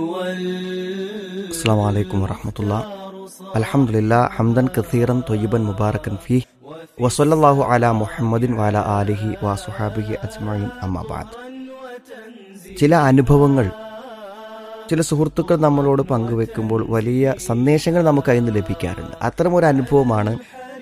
السلام عليكم ورحمة الله الحمد لله حمدا كثيرا طيبا مباركا فيه وصلى الله على محمد وعلى آله وصحابه أجمعين أما بعد ചില അനുഭവങ്ങൾ ചില സുഹൃത്തുക്കൾ നമ്മളോട് പങ്കുവെക്കുമ്പോൾ വലിയ സന്ദേശങ്ങൾ നമുക്ക് അതിൽ നിന്ന് ലഭിക്കാറുണ്ട് അത്തരം ഒരു അനുഭവമാണ്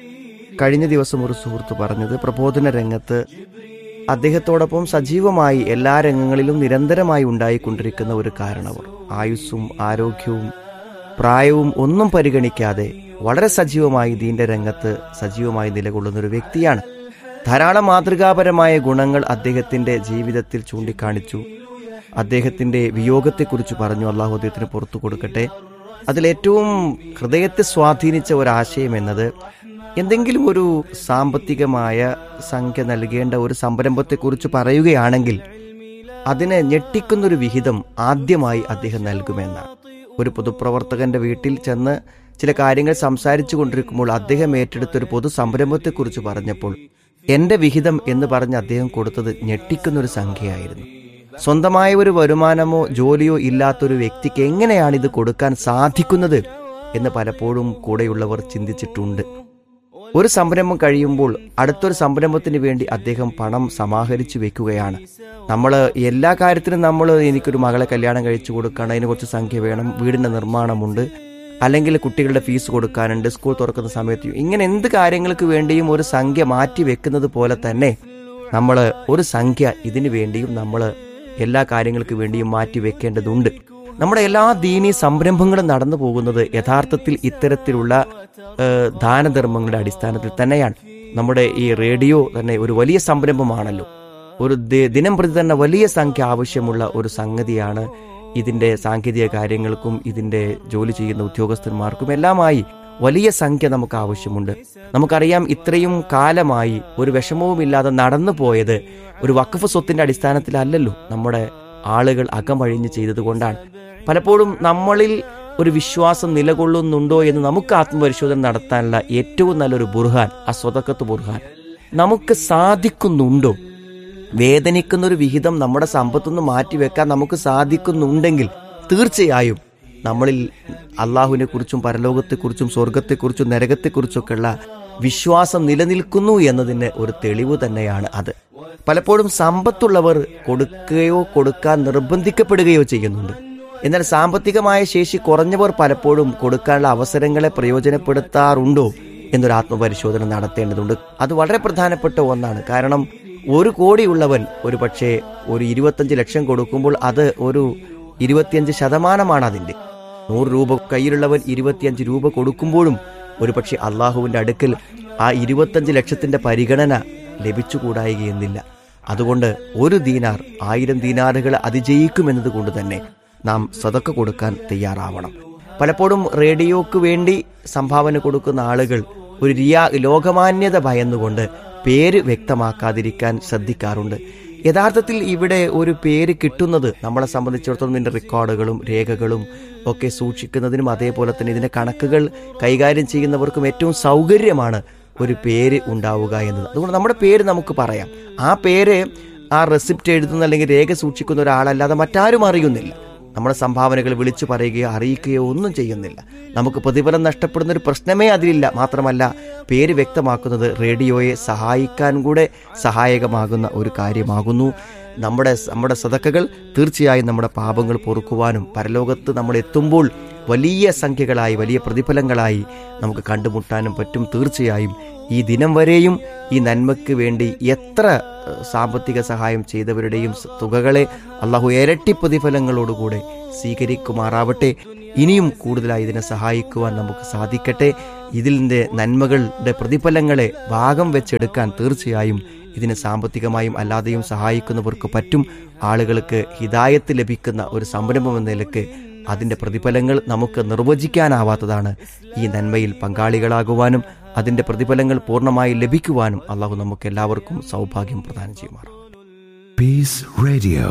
കഴിഞ്ഞ ദിവസം ഒരു സുഹൃത്ത് പറഞ്ഞത് പ്രബോധന രംഗത്ത് അദ്ദേഹത്തോടൊപ്പം സജീവമായി എല്ലാ രംഗങ്ങളിലും നിരന്തരമായി ഉണ്ടായിക്കൊണ്ടിരിക്കുന്ന ഒരു കാരണവർ ആയുസ്സും ആരോഗ്യവും പ്രായവും ഒന്നും പരിഗണിക്കാതെ വളരെ സജീവമായി ദീന്റെ രംഗത്ത് സജീവമായി നിലകൊള്ളുന്ന ഒരു വ്യക്തിയാണ് ധാരാളം മാതൃകാപരമായ ഗുണങ്ങൾ അദ്ദേഹത്തിന്റെ ജീവിതത്തിൽ ചൂണ്ടിക്കാണിച്ചു അദ്ദേഹത്തിന്റെ വിയോഗത്തെക്കുറിച്ച് പറഞ്ഞു അള്ളാഹു അദ്ദേഹത്തിന് പുറത്തു കൊടുക്കട്ടെ അതിലേറ്റവും ഹൃദയത്തെ സ്വാധീനിച്ച ഒരാശയം എന്നത് എന്തെങ്കിലും ഒരു സാമ്പത്തികമായ സംഖ്യ നൽകേണ്ട ഒരു സംരംഭത്തെക്കുറിച്ച് പറയുകയാണെങ്കിൽ അതിനെ ഞെട്ടിക്കുന്നൊരു വിഹിതം ആദ്യമായി അദ്ദേഹം നൽകുമെന്നാണ് ഒരു പൊതുപ്രവർത്തകന്റെ വീട്ടിൽ ചെന്ന് ചില കാര്യങ്ങൾ സംസാരിച്ചു കൊണ്ടിരിക്കുമ്പോൾ അദ്ദേഹം ഏറ്റെടുത്ത ഒരു പൊതു സംരംഭത്തെക്കുറിച്ച് പറഞ്ഞപ്പോൾ എന്റെ വിഹിതം എന്ന് പറഞ്ഞ് അദ്ദേഹം കൊടുത്തത് ഞെട്ടിക്കുന്നൊരു സംഖ്യയായിരുന്നു സ്വന്തമായ ഒരു വരുമാനമോ ജോലിയോ ഇല്ലാത്തൊരു വ്യക്തിക്ക് എങ്ങനെയാണ് ഇത് കൊടുക്കാൻ സാധിക്കുന്നത് എന്ന് പലപ്പോഴും കൂടെയുള്ളവർ ചിന്തിച്ചിട്ടുണ്ട് ഒരു സംരംഭം കഴിയുമ്പോൾ അടുത്തൊരു സംരംഭത്തിന് വേണ്ടി അദ്ദേഹം പണം സമാഹരിച്ചു വെക്കുകയാണ് നമ്മൾ എല്ലാ കാര്യത്തിനും നമ്മൾ എനിക്കൊരു മകളെ കല്യാണം കഴിച്ചു കൊടുക്കണം അതിന് കുറച്ച് സംഖ്യ വേണം വീടിന്റെ നിർമ്മാണമുണ്ട് അല്ലെങ്കിൽ കുട്ടികളുടെ ഫീസ് കൊടുക്കാനുണ്ട് സ്കൂൾ തുറക്കുന്ന സമയത്ത് ഇങ്ങനെ എന്ത് കാര്യങ്ങൾക്ക് വേണ്ടിയും ഒരു സംഖ്യ മാറ്റി വെക്കുന്നത് പോലെ തന്നെ നമ്മൾ ഒരു സംഖ്യ ഇതിനു വേണ്ടിയും നമ്മൾ എല്ലാ കാര്യങ്ങൾക്ക് വേണ്ടിയും മാറ്റി വെക്കേണ്ടതുണ്ട് നമ്മുടെ എല്ലാ ദീനീ സംരംഭങ്ങളും നടന്നു പോകുന്നത് യഥാർത്ഥത്തിൽ ഇത്തരത്തിലുള്ള ഏഹ്, ദാനധർമ്മങ്ങളുടെ അടിസ്ഥാനത്തിൽ തന്നെയാണ് നമ്മുടെ ഈ റേഡിയോ തന്നെ ഒരു വലിയ സംരംഭമാണല്ലോ ഒരു ദി- ദിനം പ്രതി തന്നെ വലിയ സംഖ്യ ആവശ്യമുള്ള ഒരു സംഗതിയാണ് ഇതിന്റെ സാങ്കേതിക കാര്യങ്ങൾക്കും ഇതിന്റെ ജോലി ചെയ്യുന്ന ഉദ്യോഗസ്ഥന്മാർക്കും എല്ലാമായി വലിയ സംഖ്യ നമുക്ക് ആവശ്യമുണ്ട് നമുക്കറിയാം ഇത്രയും കാലമായി ഒരു വിഷമവുമില്ലാതെ നടന്നു പോയത് ഒരു വഖഫ് സ്വത്തിന്റെ അടിസ്ഥാനത്തിലല്ലല്ലോ നമ്മുടെ ആളുകൾ അകമഴിഞ്ഞ് ചെയ്തതുകൊണ്ടാണ് പലപ്പോഴും നമ്മളിൽ ഒരു വിശ്വാസം നിലകൊള്ളുന്നുണ്ടോ എന്ന് നമുക്ക് ആത്മപരിശോധന നടത്താനുള്ള ഏറ്റവും നല്ലൊരു ബുർഹാൻ ആ സ്വതക്കത്ത് ബുർഹാൻ നമുക്ക് സാധിക്കുന്നുണ്ടോ വേദനിക്കുന്ന ഒരു വിഹിതം നമ്മുടെ സമ്പത്തുനിന്ന് മാറ്റിവെക്കാൻ നമുക്ക് സാധിക്കുന്നുണ്ടെങ്കിൽ തീർച്ചയായും നമ്മളിൽ അള്ളാഹുവിനെ കുറിച്ചും പരലോകത്തെക്കുറിച്ചും സ്വർഗത്തെക്കുറിച്ചും നരകത്തെക്കുറിച്ചൊക്കെയുള്ള വിശ്വാസം നിലനിൽക്കുന്നു എന്നതിന് ഒരു തെളിവ് തന്നെയാണ് അത് പലപ്പോഴും സമ്പത്തുള്ളവർ കൊടുക്കുകയോ കൊടുക്കാൻ നിർബന്ധിക്കപ്പെടുകയോ ചെയ്യുന്നുണ്ട് എന്നാൽ സാമ്പത്തികമായ ശേഷി കുറഞ്ഞവർ പലപ്പോഴും കൊടുക്കാനുള്ള അവസരങ്ങളെ പ്രയോജനപ്പെടുത്താറുണ്ടോ എന്നൊരു ആത്മപരിശോധന നടത്തേണ്ടതുണ്ട് അത് വളരെ പ്രധാനപ്പെട്ട ഒന്നാണ് കാരണം ഒരു കോടിയുള്ളവൻ ഒരു പക്ഷേ ഒരു ഇരുപത്തഞ്ച് ലക്ഷം കൊടുക്കുമ്പോൾ അത് ഒരു ഇരുപത്തിയഞ്ച് ശതമാനമാണ് അതിന്റെ നൂറ് രൂപ കയ്യിലുള്ളവൻ ഇരുപത്തിയഞ്ച് രൂപ കൊടുക്കുമ്പോഴും ഒരു പക്ഷേ അള്ളാഹുവിന്റെ അടുക്കൽ ആ ഇരുപത്തഞ്ച് ലക്ഷത്തിന്റെ പരിഗണന ലഭിച്ചുകൂടായികയെന്നില്ല അതുകൊണ്ട് ഒരു ദീനാർ ആയിരം ദീനാറുകൾ അതിജയിക്കുമെന്നത് കൊണ്ട് തന്നെ നാം സതക്ക കൊടുക്കാൻ തയ്യാറാവണം പലപ്പോഴും റേഡിയോക്ക് വേണ്ടി സംഭാവന കൊടുക്കുന്ന ആളുകൾ ഒരു റിയാ ലോകമാന്യത ഭയന്നുകൊണ്ട് പേര് വ്യക്തമാക്കാതിരിക്കാൻ ശ്രദ്ധിക്കാറുണ്ട് യഥാർത്ഥത്തിൽ ഇവിടെ ഒരു പേര് കിട്ടുന്നത് നമ്മളെ സംബന്ധിച്ചിടത്തോളം ഇതിന്റെ റെക്കോർഡുകളും രേഖകളും ഒക്കെ സൂക്ഷിക്കുന്നതിനും അതേപോലെ തന്നെ ഇതിന്റെ കണക്കുകൾ കൈകാര്യം ചെയ്യുന്നവർക്കും ഏറ്റവും സൗകര്യമാണ് ഒരു പേര് ഉണ്ടാവുക എന്നത് അതുകൊണ്ട് നമ്മുടെ പേര് നമുക്ക് പറയാം ആ പേര് ആ റെസിപ്റ്റ് എഴുതുന്ന അല്ലെങ്കിൽ രേഖ സൂക്ഷിക്കുന്ന ഒരാളല്ലാതെ മറ്റാരും അറിയുന്നില്ല നമ്മുടെ സംഭാവനകൾ വിളിച്ചു പറയുകയോ അറിയിക്കുകയോ ഒന്നും ചെയ്യുന്നില്ല നമുക്ക് പ്രതിഫലം നഷ്ടപ്പെടുന്ന ഒരു പ്രശ്നമേ അതിലില്ല മാത്രമല്ല പേര് വ്യക്തമാക്കുന്നത് റേഡിയോയെ സഹായിക്കാൻ കൂടെ സഹായകമാകുന്ന ഒരു കാര്യമാകുന്നു നമ്മുടെ നമ്മുടെ സതക്കകൾ തീർച്ചയായും നമ്മുടെ പാപങ്ങൾ പൊറുക്കുവാനും പരലോകത്ത് നമ്മൾ എത്തുമ്പോൾ വലിയ സംഖ്യകളായി വലിയ പ്രതിഫലങ്ങളായി നമുക്ക് കണ്ടുമുട്ടാനും പറ്റും തീർച്ചയായും ഈ ദിനം വരെയും ഈ നന്മയ്ക്ക് വേണ്ടി എത്ര ഏഹ്, സാമ്പത്തിക സഹായം ചെയ്തവരുടെയും സ- തുകകളെ അള്ളാഹു ഇരട്ടി പ്രതിഫലങ്ങളോടുകൂടെ സ്വീകരിക്കുമാറാവട്ടെ ഇനിയും കൂടുതലായി ഇതിനെ സഹായിക്കുവാൻ നമുക്ക് സാധിക്കട്ടെ ഇതിൻ്റെ നന്മകളുടെ പ്രതിഫലങ്ങളെ ഭാഗം വെച്ചെടുക്കാൻ തീർച്ചയായും ഇതിനെ സാമ്പത്തികമായും അല്ലാതെയും സഹായിക്കുന്നവർക്ക് പറ്റും ആളുകൾക്ക് ഹിതായത്ത് ലഭിക്കുന്ന ഒരു സംരംഭം എന്ന നിലക്ക് അതിന്റെ പ്രതിഫലങ്ങൾ നമുക്ക് നിർവചിക്കാനാവാത്തതാണ് ഈ നന്മയിൽ പങ്കാളികളാകുവാനും അതിന്റെ പ്രതിഫലങ്ങൾ പൂർണ്ണമായി ലഭിക്കുവാനും അള്ളാഹു നമുക്ക് എല്ലാവർക്കും സൗഭാഗ്യം പ്രദാനം ചെയ്യുമാറാം Peace Radio.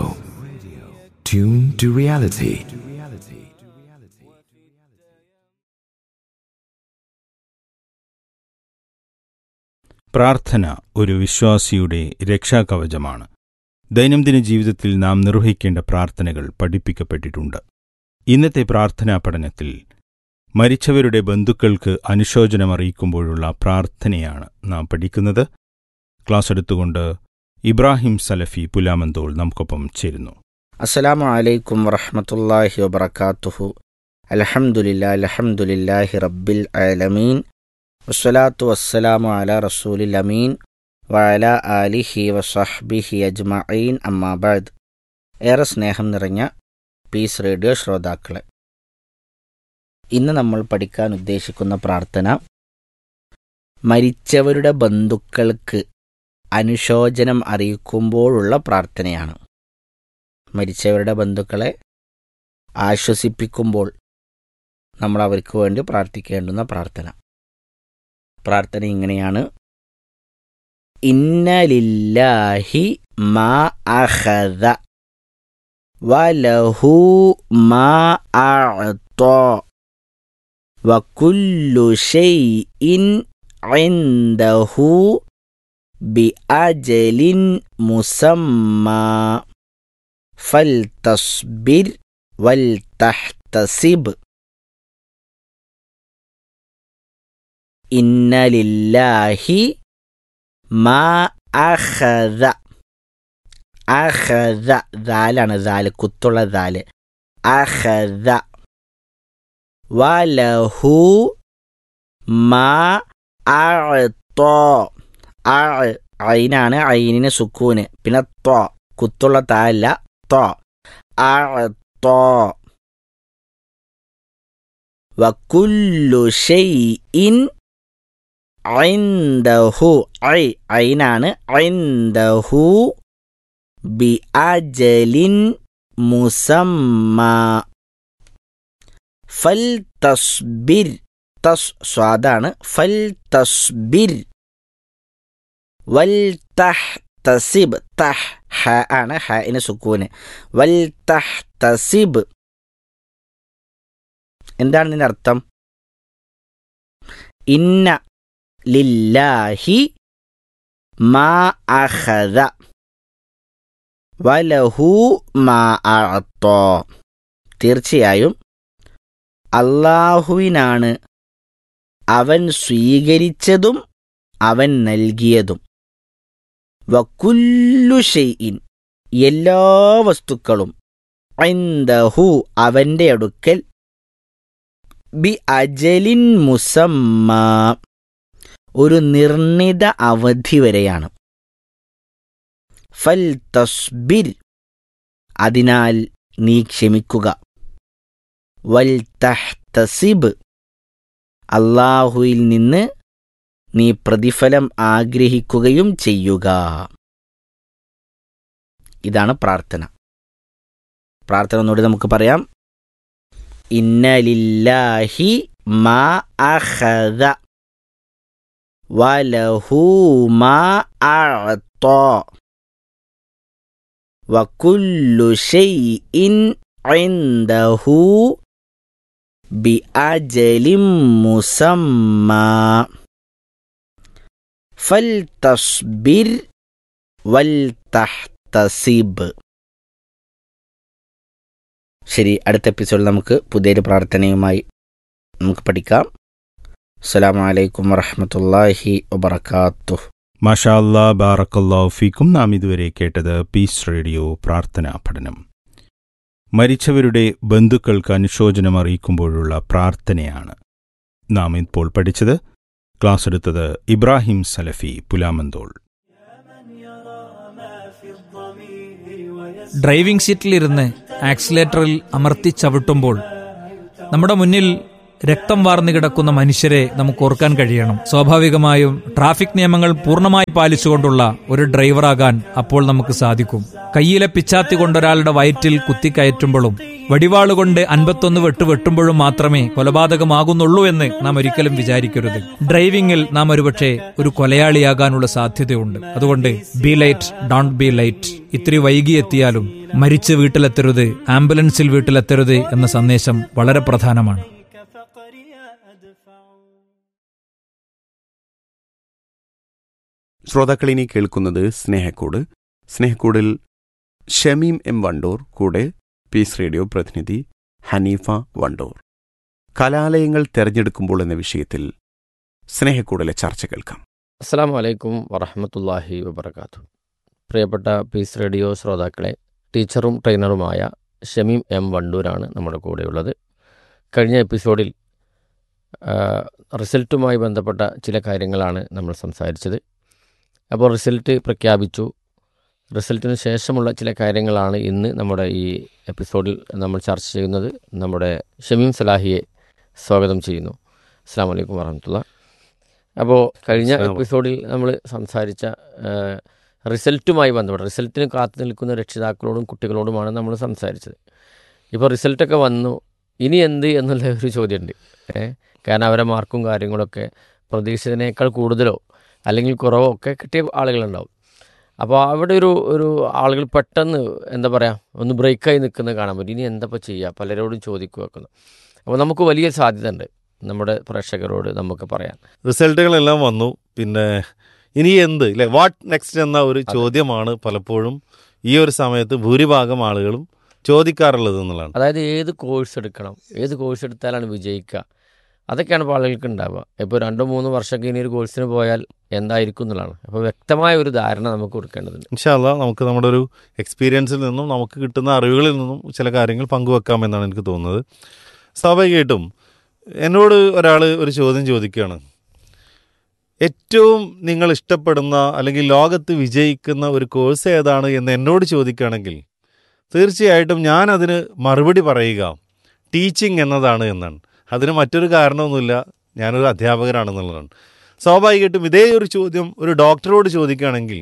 Tune to reality. പ്രാർത്ഥന ഒരു വിശ്വാസിയുടെ രക്ഷാകവചമാണ് ദൈനംദിന ജീവിതത്തിൽ നാം നിർവഹിക്കേണ്ട പ്രാർത്ഥനകൾ പഠിപ്പിക്കപ്പെട്ടിട്ടുണ്ട് ഇന്നത്തെ പ്രാർത്ഥനാ പഠനത്തിൽ മരിച്ചവരുടെ ബന്ധുക്കൾക്ക് അനുശോചനമറിയിക്കുമ്പോഴുള്ള പ്രാർത്ഥനയാണ് നാം പഠിക്കുന്നത് ക്ലാസ് എടുത്തുകൊണ്ട് ഇബ്രാഹിം സലഫി പുലാമന്തോൾ നമുക്കൊപ്പം ചേരുന്നു അസ്സലാമു അലൈക്കും വറഹ്മത്തുള്ളാഹി വബറകാതുഹു അൽഹംദുലില്ലാ അൽഹംദുലില്ലാഹി റബ്ബിൽ ആലമീൻ വസ്സലാത്തു വസ്സലാമു അലാ റസൂലിൽ അമീൻ വഅല ആലിഹി വസഹ്ബിഹി അജ്മഈൻ അമ്മാ ബഅദ് ഏറെ സ്നേഹം നിറഞ്ഞ പീസ് റേഡിയോ ശ്രോതാക്കളെ ഇന്ന് നമ്മൾ പഠിക്കാൻ ഉദ്ദേശിക്കുന്ന പ്രാർത്ഥന മരിച്ചവരുടെ ബന്ധുക്കൾക്ക് അനുശോചനം അറിയിക്കുമ്പോഴുള്ള പ്രാർത്ഥനയാണ് മരിച്ചവരുടെ ബന്ധുക്കളെ ആശ്വസിപ്പിക്കുമ്പോൾ നമ്മൾ അവർക്ക് വേണ്ടി പ്രാർത്ഥിക്കേണ്ടുന്ന പ്രാർത്ഥന പ്രാർത്ഥന ഇങ്ങനെയാണ് ഇന്നലില്ലാഹി മാ അഖദ വലഹു മാ അഅത വകുല്ലു ഷൈഇൻ ഇൻദഹു ബിഅജലിൻ മുസമ്മാ فلتصبر ولتحتسب إن لله ما أخذ أخذ ذالنا ذلك كتل ذلك أخذ وله ما أعطى عينان عينين سكون بنا الطاء കുത്തുള്ള താല്ല ط أعطى وكل شيء عنده عي عينان عنده بأجل مسمى فلتصبر تص صادان فلتصبر ولتحتسب تح ഹ ആണ് ഹ ഇന് സുക്കൂന് വൽ തഹ്തസിബ് എന്താണ് ഇതിന്റെ അർത്ഥം ഇന്ന ലില്ലാഹി മാ അഖദ വലഹു മാ അഅത്തോ തീർച്ചയായും അള്ളാഹുവിനാണ് അവൻ സ്വീകരിച്ചതും അവൻ നൽകിയതും വക്കുല്ലു ഷെയ്ഇൻ എല്ലാ വസ്തുക്കളും ഐന്ദഹു അവന്റെ അടുക്കൽ ബി അജലിൻ മുസമ്മ ഒരു നിർണിത അവധി വരെയാണ് ഫൽ തസ്ബിർ അതിനാൽ നീ ക്ഷമിക്കുക വൽ തഹ്തസിബ് അള്ളാഹുയിൽ നിന്ന് നീ പ്രതിഫലം ആഗ്രഹിക്കുകയും ചെയ്യുക ഇതാണ് പ്രാർത്ഥന പ്രാർത്ഥന ഒന്നുകൂടി നമുക്ക് പറയാം ഇന്നലില്ലാഹി മാ അഖദ വലഹു മാ അഅത വകുല്ലു ഷൈഇൻ ഇൻദഹു ബിഅജലിൻ മുസമ്മാ ഫൽതസ്ബിർ വൽതഹ്തസിബ് ശരി അടുത്ത എപ്പിസോഡിൽ നമുക്ക് പുതിയൊരു പ്രാർത്ഥനയുമായി നമുക്ക് പഠിക്കാം അസ്സലാമു അലൈക്കും വറഹ്മത്തുള്ളാഹി വബറകാതുഹു മാഷാ അല്ലാ ബാറക്കല്ലാ ഫീക്കും നാം ഇതുവരെ കേട്ടത് പീസ് റേഡിയോ പ്രാർത്ഥനാ പഠനം മരിച്ചവരുടെ ബന്ധുക്കൾക്ക് അനുശോചനം അറിയിക്കുമ്പോഴുള്ള പ്രാർത്ഥനയാണ് നാം ഇപ്പോൾ പഠിച്ചത് ക്ലാസ് എടുത്തത് ഇബ്രാഹിം സലഫി പുലാമന്തോൾ ഡ്രൈവിംഗ് സീറ്റിലിരുന്ന് ആക്സിലേറ്ററിൽ അമർത്തി ചവിട്ടുമ്പോൾ നമ്മുടെ മുന്നിൽ രക്തം വാർന്നു കിടക്കുന്ന മനുഷ്യരെ നമുക്ക് ഓർക്കാൻ കഴിയണം സ്വാഭാവികമായും ട്രാഫിക് നിയമങ്ങൾ പൂർണ്ണമായി പാലിച്ചുകൊണ്ടുള്ള ഒരു ഡ്രൈവറാകാൻ അപ്പോൾ നമുക്ക് സാധിക്കും കയ്യിലെ പിച്ചാത്തി കൊണ്ടൊരാളുടെ വയറ്റിൽ കുത്തിക്കയറ്റുമ്പോഴും വടിവാളുകൊണ്ട് അൻപത്തൊന്ന് വെട്ട് വെട്ടുമ്പോഴും മാത്രമേ കൊലപാതകമാകുന്നുള്ളൂ എന്ന് നാം ഒരിക്കലും വിചാരിക്കരുത് ഡ്രൈവിംഗിൽ നാം ഒരുപക്ഷെ ഒരു കൊലയാളിയാകാനുള്ള സാധ്യതയുണ്ട് അതുകൊണ്ട് be light don't be light ഇത്തിരി വൈകിയെത്തിയാലും മരിച്ച് വീട്ടിലെത്തരുത് ആംബുലൻസിൽ വീട്ടിലെത്തരുത് എന്ന സന്ദേശം വളരെ പ്രധാനമാണ് ശ്രോതാക്കൾ ഇനി കേൾക്കുന്നത് സ്നേഹക്കൂട് സ്നേഹക്കൂടിൽ ഷമീം എം വണ്ടൂർ കൂടെ പീസ് റേഡിയോ പ്രതിനിധി ഹനീഫ വണ്ടൂർ കലാലയങ്ങൾ തെരഞ്ഞെടുക്കുമ്പോൾ എന്ന വിഷയത്തിൽ സ്നേഹക്കൂടലെ ചർച്ച കേൾക്കാം അസ്സാം വലൈക്കും വറഹമത്തല്ലാഹി വബർക്കാത്തു പ്രിയപ്പെട്ട പീസ് റേഡിയോ ശ്രോതാക്കളെ ടീച്ചറും ട്രെയിനറുമായ ഷമീം എം വണ്ടൂരാണ് നമ്മുടെ കൂടെയുള്ളത് കഴിഞ്ഞ എപ്പിസോഡിൽ ആ, റിസൾട്ടുമായി ബന്ധപ്പെട്ട ചില കാര്യങ്ങളാണ് നമ്മൾ സംസാരിച്ചത് അപ്പോൾ റിസൾട്ട് പ്രഖ്യാപിച്ചു റിസൾട്ടിന് ശേഷമുള്ള ചില കാര്യങ്ങളാണ് ഇന്ന് നമ്മുടെ ഈ എപ്പിസോഡിൽ നമ്മൾ ചർച്ച ചെയ്യുന്നത് നമ്മുടെ ഷമീം സലാഹിയെ സ്വാഗതം ചെയ്യുന്നു അസ്സാം വലൈക്കും വറഹമത്തുള്ള അപ്പോൾ കഴിഞ്ഞ അസ്സലാമു എപ്പിസോഡിൽ നമ്മൾ സംസാരിച്ച ആ, റിസൾട്ടുമായി ബന്ധപ്പെട്ട റിസൾട്ടിന് കാത്തു നിൽക്കുന്ന രക്ഷിതാക്കളോടും കുട്ടികളോടുമാണ് നമ്മൾ സംസാരിച്ചത് ഇപ്പോൾ റിസൾട്ടൊക്കെ വന്നു ഇനി എന്ത് എന്നുള്ള ഒരു ചോദ്യമുണ്ട് ഏ കാരണം അവരെ മാർക്കും കാര്യങ്ങളൊക്കെ പ്രതീക്ഷിച്ചതിനേക്കാൾ കൂടുതലോ അല്ലെങ്കിൽ കുറവോ ഒക്കെ കിട്ടിയ ആളുകളുണ്ടാവും അപ്പോൾ അവിടെ ഒരു ഒരു ആളുകൾ പെട്ടെന്ന് എന്താ പറയുക ഒന്ന് ബ്രേക്കായി നിൽക്കുന്നത് കാണാൻ പറ്റും ഇനി എന്താ ചെയ്യുക പലരോടും ചോദിക്കുക വെക്കുന്നു അപ്പോൾ നമുക്ക് വലിയ സാധ്യത ഉണ്ട് നമ്മുടെ പ്രേക്ഷകരോട് നമുക്ക് പറയാൻ റിസൾട്ടുകളെല്ലാം വന്നു പിന്നെ ഇനി എന്ത് ഇല്ലേ വാട്ട് നെക്സ്റ്റ് എന്ന ഒരു ചോദ്യമാണ് പലപ്പോഴും ഈ ഒരു സമയത്ത് ഭൂരിഭാഗം ആളുകളും ചോദിക്കാറുള്ളത് എന്നുള്ളതാണ് അതായത് ഏത് കോഴ്സ് എടുക്കണം ഏത് കോഴ്സ് എടുത്താലാണ് വിജയിക്കുക അതൊക്കെയാണ് ഇപ്പോൾ ആളുകൾക്ക് ഉണ്ടാവുക ഇപ്പോൾ രണ്ടോ മൂന്നോ വർഷമൊക്കെ ഇനി ഒരു കോഴ്സിന് പോയാൽ എന്തായിരിക്കും എന്നുള്ളതാണ് അപ്പോൾ വ്യക്തമായ ഒരു ധാരണ നമുക്ക് കൊടുക്കേണ്ടതുണ്ട് ഇൻഷാല്ല നമുക്ക് നമ്മുടെ ഒരു എക്സ്പീരിയൻസിൽ നിന്നും നമുക്ക് കിട്ടുന്ന അറിവുകളിൽ നിന്നും ചില കാര്യങ്ങൾ പങ്കുവെക്കാമെന്നാണ് എനിക്ക് തോന്നുന്നത് സ്വാഭാവികമായിട്ടും എന്നോട് ഒരാൾ ഒരു ചോദ്യം ചോദിക്കുകയാണ് ഏറ്റവും നിങ്ങൾ ഇഷ്ടപ്പെടുന്ന അല്ലെങ്കിൽ ലോകത്ത് വിജയിക്കുന്ന ഒരു കോഴ്സ് ഏതാണ് എന്ന് എന്നോട് ചോദിക്കുകയാണെങ്കിൽ തീർച്ചയായിട്ടും ഞാൻ അതിന് മറുപടി പറയുക ടീച്ചിങ് എന്നതാണ് എന്നാണ് അതിന് മറ്റൊരു കാരണമൊന്നുമില്ല ഞാനൊരു അധ്യാപകനാണെന്നുള്ളതാണ് സ്വാഭാവികമായിട്ടും ഇതേ ഒരു ചോദ്യം ഒരു ഡോക്ടറോട് ചോദിക്കുകയാണെങ്കിൽ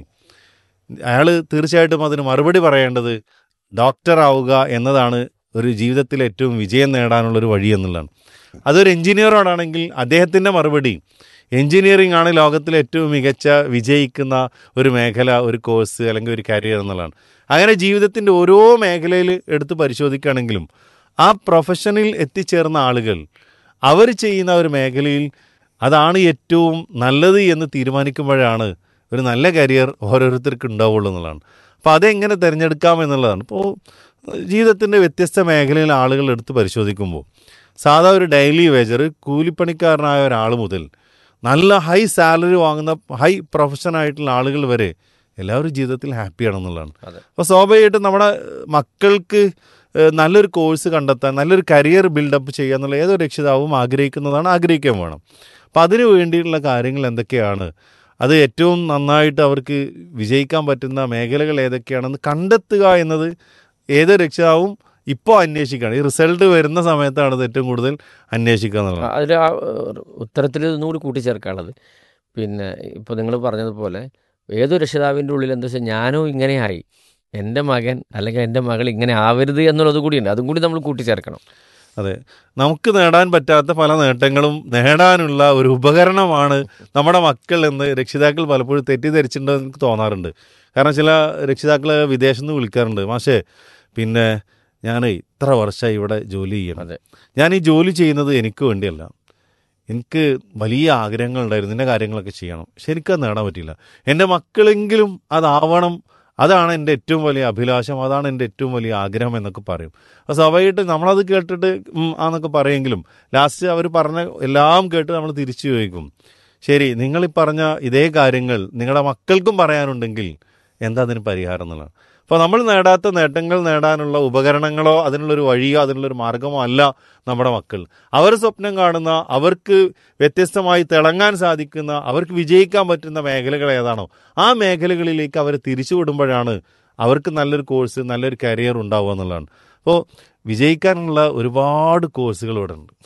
അയാൾ തീർച്ചയായിട്ടും അതിന് മറുപടി പറയേണ്ടത് ഡോക്ടർ ആവുക എന്നതാണ് ഒരു ജീവിതത്തിൽ ഏറ്റവും വിജയം നേടാനുള്ള ഒരു വഴി എന്നുള്ളതാണ് അതൊരു എഞ്ചിനീയറോടാണെങ്കിൽ അദ്ദേഹത്തിൻ്റെ മറുപടി എഞ്ചിനീയറിംഗ് ആണ് ലോകത്തിലെ ഏറ്റവും മികച്ച വിജയിക്കുന്ന ഒരു മേഖല ഒരു കോഴ്സ് അല്ലെങ്കിൽ ഒരു കരിയർ എന്നുള്ളതാണ് അങ്ങനെ ജീവിതത്തിൻ്റെ ഓരോ മേഖലയിൽ എടുത്ത് പരിശോധിക്കുകയാണെങ്കിലും ആ പ്രൊഫഷനിൽ എത്തിച്ചേർന്ന ആളുകൾ അവർ ചെയ്യുന്ന ഒരു മേഖലയിൽ അതാണ് ഏറ്റവും നല്ലത് എന്ന് തീരുമാനിക്കുമ്പോഴാണ് ഒരു നല്ല കരിയർ ഓരോരുത്തർക്ക് ഉണ്ടാവുള്ളൂ എന്നുള്ളതാണ് അപ്പോൾ അതെങ്ങനെ തിരഞ്ഞെടുക്കാം എന്നുള്ളതാണ് ഇപ്പോൾ ജീവിതത്തിൻ്റെ വ്യത്യസ്ത മേഖലയിൽ ആളുകൾ എടുത്ത് പരിശോധിക്കുമ്പോൾ സാധാ ഒരു ഡെയിലി വേജർ കൂലിപ്പണിക്കാരനായ ഒരാൾ മുതൽ നല്ല ഹൈ സാലറി വാങ്ങുന്ന ഹൈ പ്രൊഫഷനായിട്ടുള്ള ആളുകൾ വരെ എല്ലാവരും ജീവിതത്തിൽ ഹാപ്പിയാണെന്നുള്ളതാണ് അതെ. അപ്പോൾ സ്വാഭാവികമായിട്ടും നമ്മുടെ മക്കൾക്ക് ഏഹ്, നല്ലൊരു കോഴ്സ് കണ്ടെത്താൻ നല്ലൊരു കരിയർ ബിൽഡപ്പ് ചെയ്യുക എന്നുള്ള ഏതൊരു രക്ഷിതാവും ആഗ്രഹിക്കുന്നതാണ് ആഗ്രഹിക്കാൻ വേണം അപ്പം അതിനു വേണ്ടിയിട്ടുള്ള കാര്യങ്ങൾ എന്തൊക്കെയാണ് അത് ഏറ്റവും നന്നായിട്ട് അവർക്ക് വിജയിക്കാൻ പറ്റുന്ന മേഖലകൾ ഏതൊക്കെയാണെന്ന് കണ്ടെത്തുക എന്നത് ഏതൊരു രക്ഷിതാവും ഇപ്പോൾ അന്വേഷിക്കുകയാണ് ഈ റിസൾട്ട് വരുന്ന സമയത്താണ് ഇത് ഏറ്റവും കൂടുതൽ അന്വേഷിക്കുക എന്നുള്ളത് അതിൽ ആ ഉത്തരത്തിൽ ഒന്നുകൂടി കൂട്ടിച്ചേർക്കാനുള്ളത് പിന്നെ ഇപ്പോൾ നിങ്ങൾ പറഞ്ഞതുപോലെ ഏതൊരു രക്ഷിതാവിൻ്റെ ഉള്ളിൽ എന്താ വെച്ചാൽ ഞാനും ഇങ്ങനെയായി എൻ്റെ മകൻ അല്ലെങ്കിൽ എൻ്റെ മകൾ ഇങ്ങനെ ആവരുത് എന്നുള്ളത് കൂടിയുണ്ട് അതും കൂടി നമ്മൾ കൂട്ടിച്ചേർക്കണം അതെ നമുക്ക് നേടാൻ പറ്റാത്ത പല നേട്ടങ്ങളും നേടാനുള്ള ഒരു ഉപകരണമാണ് നമ്മുടെ മക്കൾ എന്ന് രക്ഷിതാക്കൾ പലപ്പോഴും തെറ്റിദ്ധരിച്ചിട്ടുണ്ടോ എന്ന് എനിക്ക് തോന്നാറുണ്ട് കാരണം ചില രക്ഷിതാക്കൾ വിദേശത്ത് നിന്ന് വിളിക്കാറുണ്ട് മാഷേ പിന്നെ ഞാൻ ഇത്ര വർഷമായി ഇവിടെ ജോലി ചെയ്യണം അതെ. ഞാൻ ഈ ജോലി ചെയ്യുന്നത് എനിക്ക് വേണ്ടിയല്ല എനിക്ക് വലിയ ആഗ്രഹങ്ങളുണ്ടായിരുന്നു ഇന്ന കാര്യങ്ങളൊക്കെ ചെയ്യണം ശരിക്കും നേടാൻ പറ്റിയില്ല എൻ്റെ മക്കളെങ്കിലും അതാവണം അതാണ് എൻ്റെ ഏറ്റവും വലിയ അഭിലാഷം അതാണ് എൻ്റെ ഏറ്റവും വലിയ ആഗ്രഹം എന്നൊക്കെ പറയും അപ്പോൾ സ്വാഭാവികമായിട്ട് നമ്മളത് കേട്ടിട്ട് ഉം, ആന്നൊക്കെ പറയെങ്കിലും ലാസ്റ്റ് അവർ പറഞ്ഞ എല്ലാം കേട്ട് നമ്മൾ തിരിച്ചു ചോദിക്കും ശരി നിങ്ങൾ ഈ പറഞ്ഞ ഇതേ കാര്യങ്ങൾ നിങ്ങളുടെ മക്കൾക്കും പറയാനുണ്ടെങ്കിൽ എന്താ അതിന് പരിഹാരം എന്നുള്ളതാണ് അപ്പോൾ നമ്മൾ നേടാത്ത നേട്ടങ്ങൾ നേടാനുള്ള ഉപകരണങ്ങളോ അതിനുള്ളൊരു വഴിയോ അതിനുള്ളൊരു മാർഗമോ അല്ല നമ്മുടെ മക്കൾ അവർ സ്വപ്നം കാണുന്ന അവർക്ക് വ്യത്യസ്തമായി തിളങ്ങാൻ സാധിക്കുന്ന അവർക്ക് വിജയിക്കാൻ പറ്റുന്ന മേഖലകൾ ഏതാണോ ആ മേഖലകളിലേക്ക് അവർ തിരിച്ചു വിടുമ്പോഴാണ് അവർക്ക് നല്ലൊരു കോഴ്സ് നല്ലൊരു കരിയർ ഉണ്ടാവുക എന്നുള്ളതാണ് അപ്പോൾ വിജയിക്കാനുള്ള ഒരുപാട് കോഴ്സുകൾ ഇവിടെ ഉണ്ട്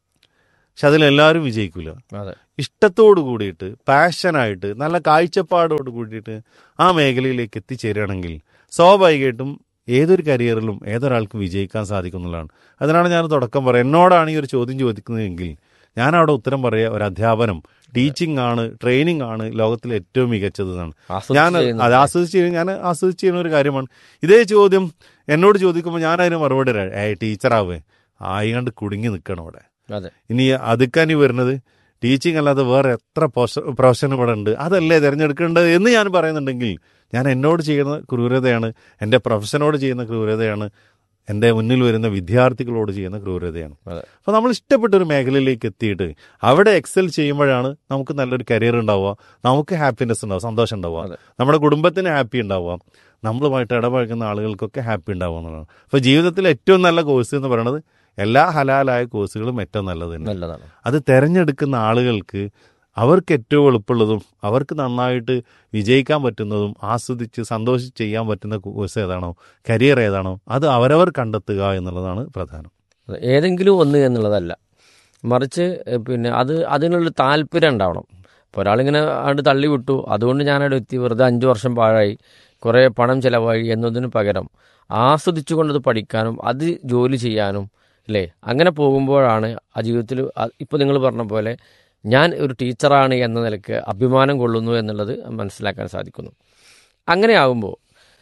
പക്ഷെ അതിലെല്ലാവരും വിജയിക്കില്ല അതെ ഇഷ്ടത്തോട് കൂടിയിട്ട് പാഷനായിട്ട് നല്ല കാഴ്ചപ്പാടോട് കൂടിയിട്ട് ആ മേഖലയിലേക്ക് എത്തിച്ചേരുകയാണെങ്കിൽ സ്വാഭാവികമായിട്ടും ഏതൊരു കരിയറിലും ഏതൊരാൾക്കും വിജയിക്കാൻ സാധിക്കും എന്നുള്ളതാണ് അതിനാണ് ഞാൻ തുടക്കം പറയാം എന്നോടാണ് ഈ ഒരു ചോദ്യം ചോദിക്കുന്നതെങ്കിൽ ഞാൻ അവിടെ ഉത്തരം പറയുക ഒരു അധ്യാപനം ടീച്ചിങ് ആണ് ട്രെയിനിങ് ആണ് ലോകത്തിലെ ഏറ്റവും മികച്ചത് എന്നാണ് ആസ്വദിച്ച് ഞാൻ ചെയ്യുന്നത്. അത് ആസ്വദിച്ച് ചെയ്യുന്ന ഞാൻ ആസ്വദിച്ച് ചെയ്യുന്ന ഒരു കാര്യമാണ് ഇതേ ചോദ്യം എന്നോട് ചോദിക്കുമ്പോൾ ഞാൻ അതിന് മറുപടി തരാം ഏ ടീച്ചറാവേ ആയികണ്ട് കുടുങ്ങി നിൽക്കണം അവിടെ അതെ ഇനി അതുക്കാൻ ഈ വരുന്നത് ടീച്ചിങ് അല്ലാതെ വേറെ എത്ര പ്രൊഫഷൻ ഇവിടെ ഉണ്ട് അതല്ലേ തിരഞ്ഞെടുക്കേണ്ടത് എന്ന് ഞാൻ പറയുന്നുണ്ടെങ്കിൽ ഞാൻ എന്നോട് ചെയ്യുന്ന ക്രൂരതയാണ് എൻ്റെ പ്രൊഫഷനോട് ചെയ്യുന്ന ക്രൂരതയാണ് എൻ്റെ മുന്നിൽ വരുന്ന വിദ്യാർത്ഥികളോട് ചെയ്യുന്ന ക്രൂരതയാണ് അതെ. അപ്പോൾ നമ്മൾ ഇഷ്ടപ്പെട്ട ഒരു മേഖലയിലേക്ക് എത്തിയിട്ട് അവിടെ എക്സൽ ചെയ്യുമ്പോഴാണ് നമുക്ക് നല്ലൊരു കരിയർ ഉണ്ടാവുക നമുക്ക് ഹാപ്പിനെസ് ഉണ്ടാവുക സന്തോഷം ഉണ്ടാവുക അതെ. നമ്മുടെ കുടുംബത്തിന് ഹാപ്പി ഉണ്ടാവുക നമ്മളുമായിട്ട് ഇടപഴകുന്ന ആളുകൾക്കൊക്കെ ഹാപ്പി ഉണ്ടാവുക എന്നുള്ളതാണ് അപ്പോൾ ജീവിതത്തിൽ ഏറ്റവും നല്ല കോഴ്സ് എന്ന് പറയുന്നത് എല്ലാ ഹലാലായ കോഴ്സുകളും ഏറ്റവും നല്ലത് തന്നെ നല്ലതാണ് അത് തിരഞ്ഞെടുക്കുന്ന ആളുകൾക്ക് അവർക്ക് ഏറ്റവും എളുപ്പമുള്ളതും അവർക്ക് നന്നായിട്ട് വിജയിക്കാൻ പറ്റുന്നതും ആസ്വദിച്ച് സന്തോഷിച്ച് ചെയ്യാൻ പറ്റുന്ന കോഴ്സ് ഏതാണോ കരിയർ ഏതാണോ അത് അവരവർ കണ്ടെത്തുക എന്നുള്ളതാണ് പ്രധാനം അതെ. ഏതെങ്കിലും ഒന്ന് എന്നുള്ളതല്ല മറിച്ച് ഏഹ്, പിന്നെ അത് അതിനുള്ള താല്പര്യം ഉണ്ടാവണം ഇപ്പോൾ ഒരാളിങ്ങനെ അവിടെ തള്ളി വിട്ടു അതുകൊണ്ട് ഞാനവിടെ എത്തി വെറുതെ അഞ്ച് വർഷം പാഴായി കുറേ പണം ചിലവായി എന്നതിന് പകരം ആസ്വദിച്ചുകൊണ്ടത് പഠിക്കാനും അത് ജോലി ചെയ്യാനും അല്ലേ അങ്ങനെ പോകുമ്പോഴാണ് ആ ജീവിതത്തിൽ ഇപ്പോൾ നിങ്ങൾ പറഞ്ഞ പോലെ ഞാൻ ഒരു ടീച്ചറാണ് എന്ന നിലയ്ക്ക് അഭിമാനം കൊള്ളുന്നു എന്നുള്ളത് മനസ്സിലാക്കാൻ സാധിക്കുന്നു അങ്ങനെ ആകുമ്പോൾ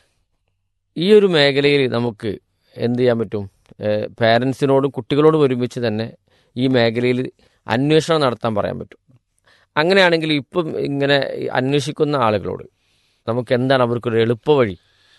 ഈ ഒരു മേഖലയിൽ നമുക്ക് എന്ത് ചെയ്യാൻ പറ്റും പേരൻസിനോടും കുട്ടികളോടും ഒരുമിച്ച് തന്നെ ഈ മേഖലയിൽ അന്വേഷണം നടത്താൻ പറയാൻ പറ്റും അങ്ങനെയാണെങ്കിൽ ഇപ്പം ഇങ്ങനെ അന്വേഷിക്കുന്ന ആളുകളോട് നമുക്ക് എന്താണ് അവർക്കൊരു എളുപ്പ വഴി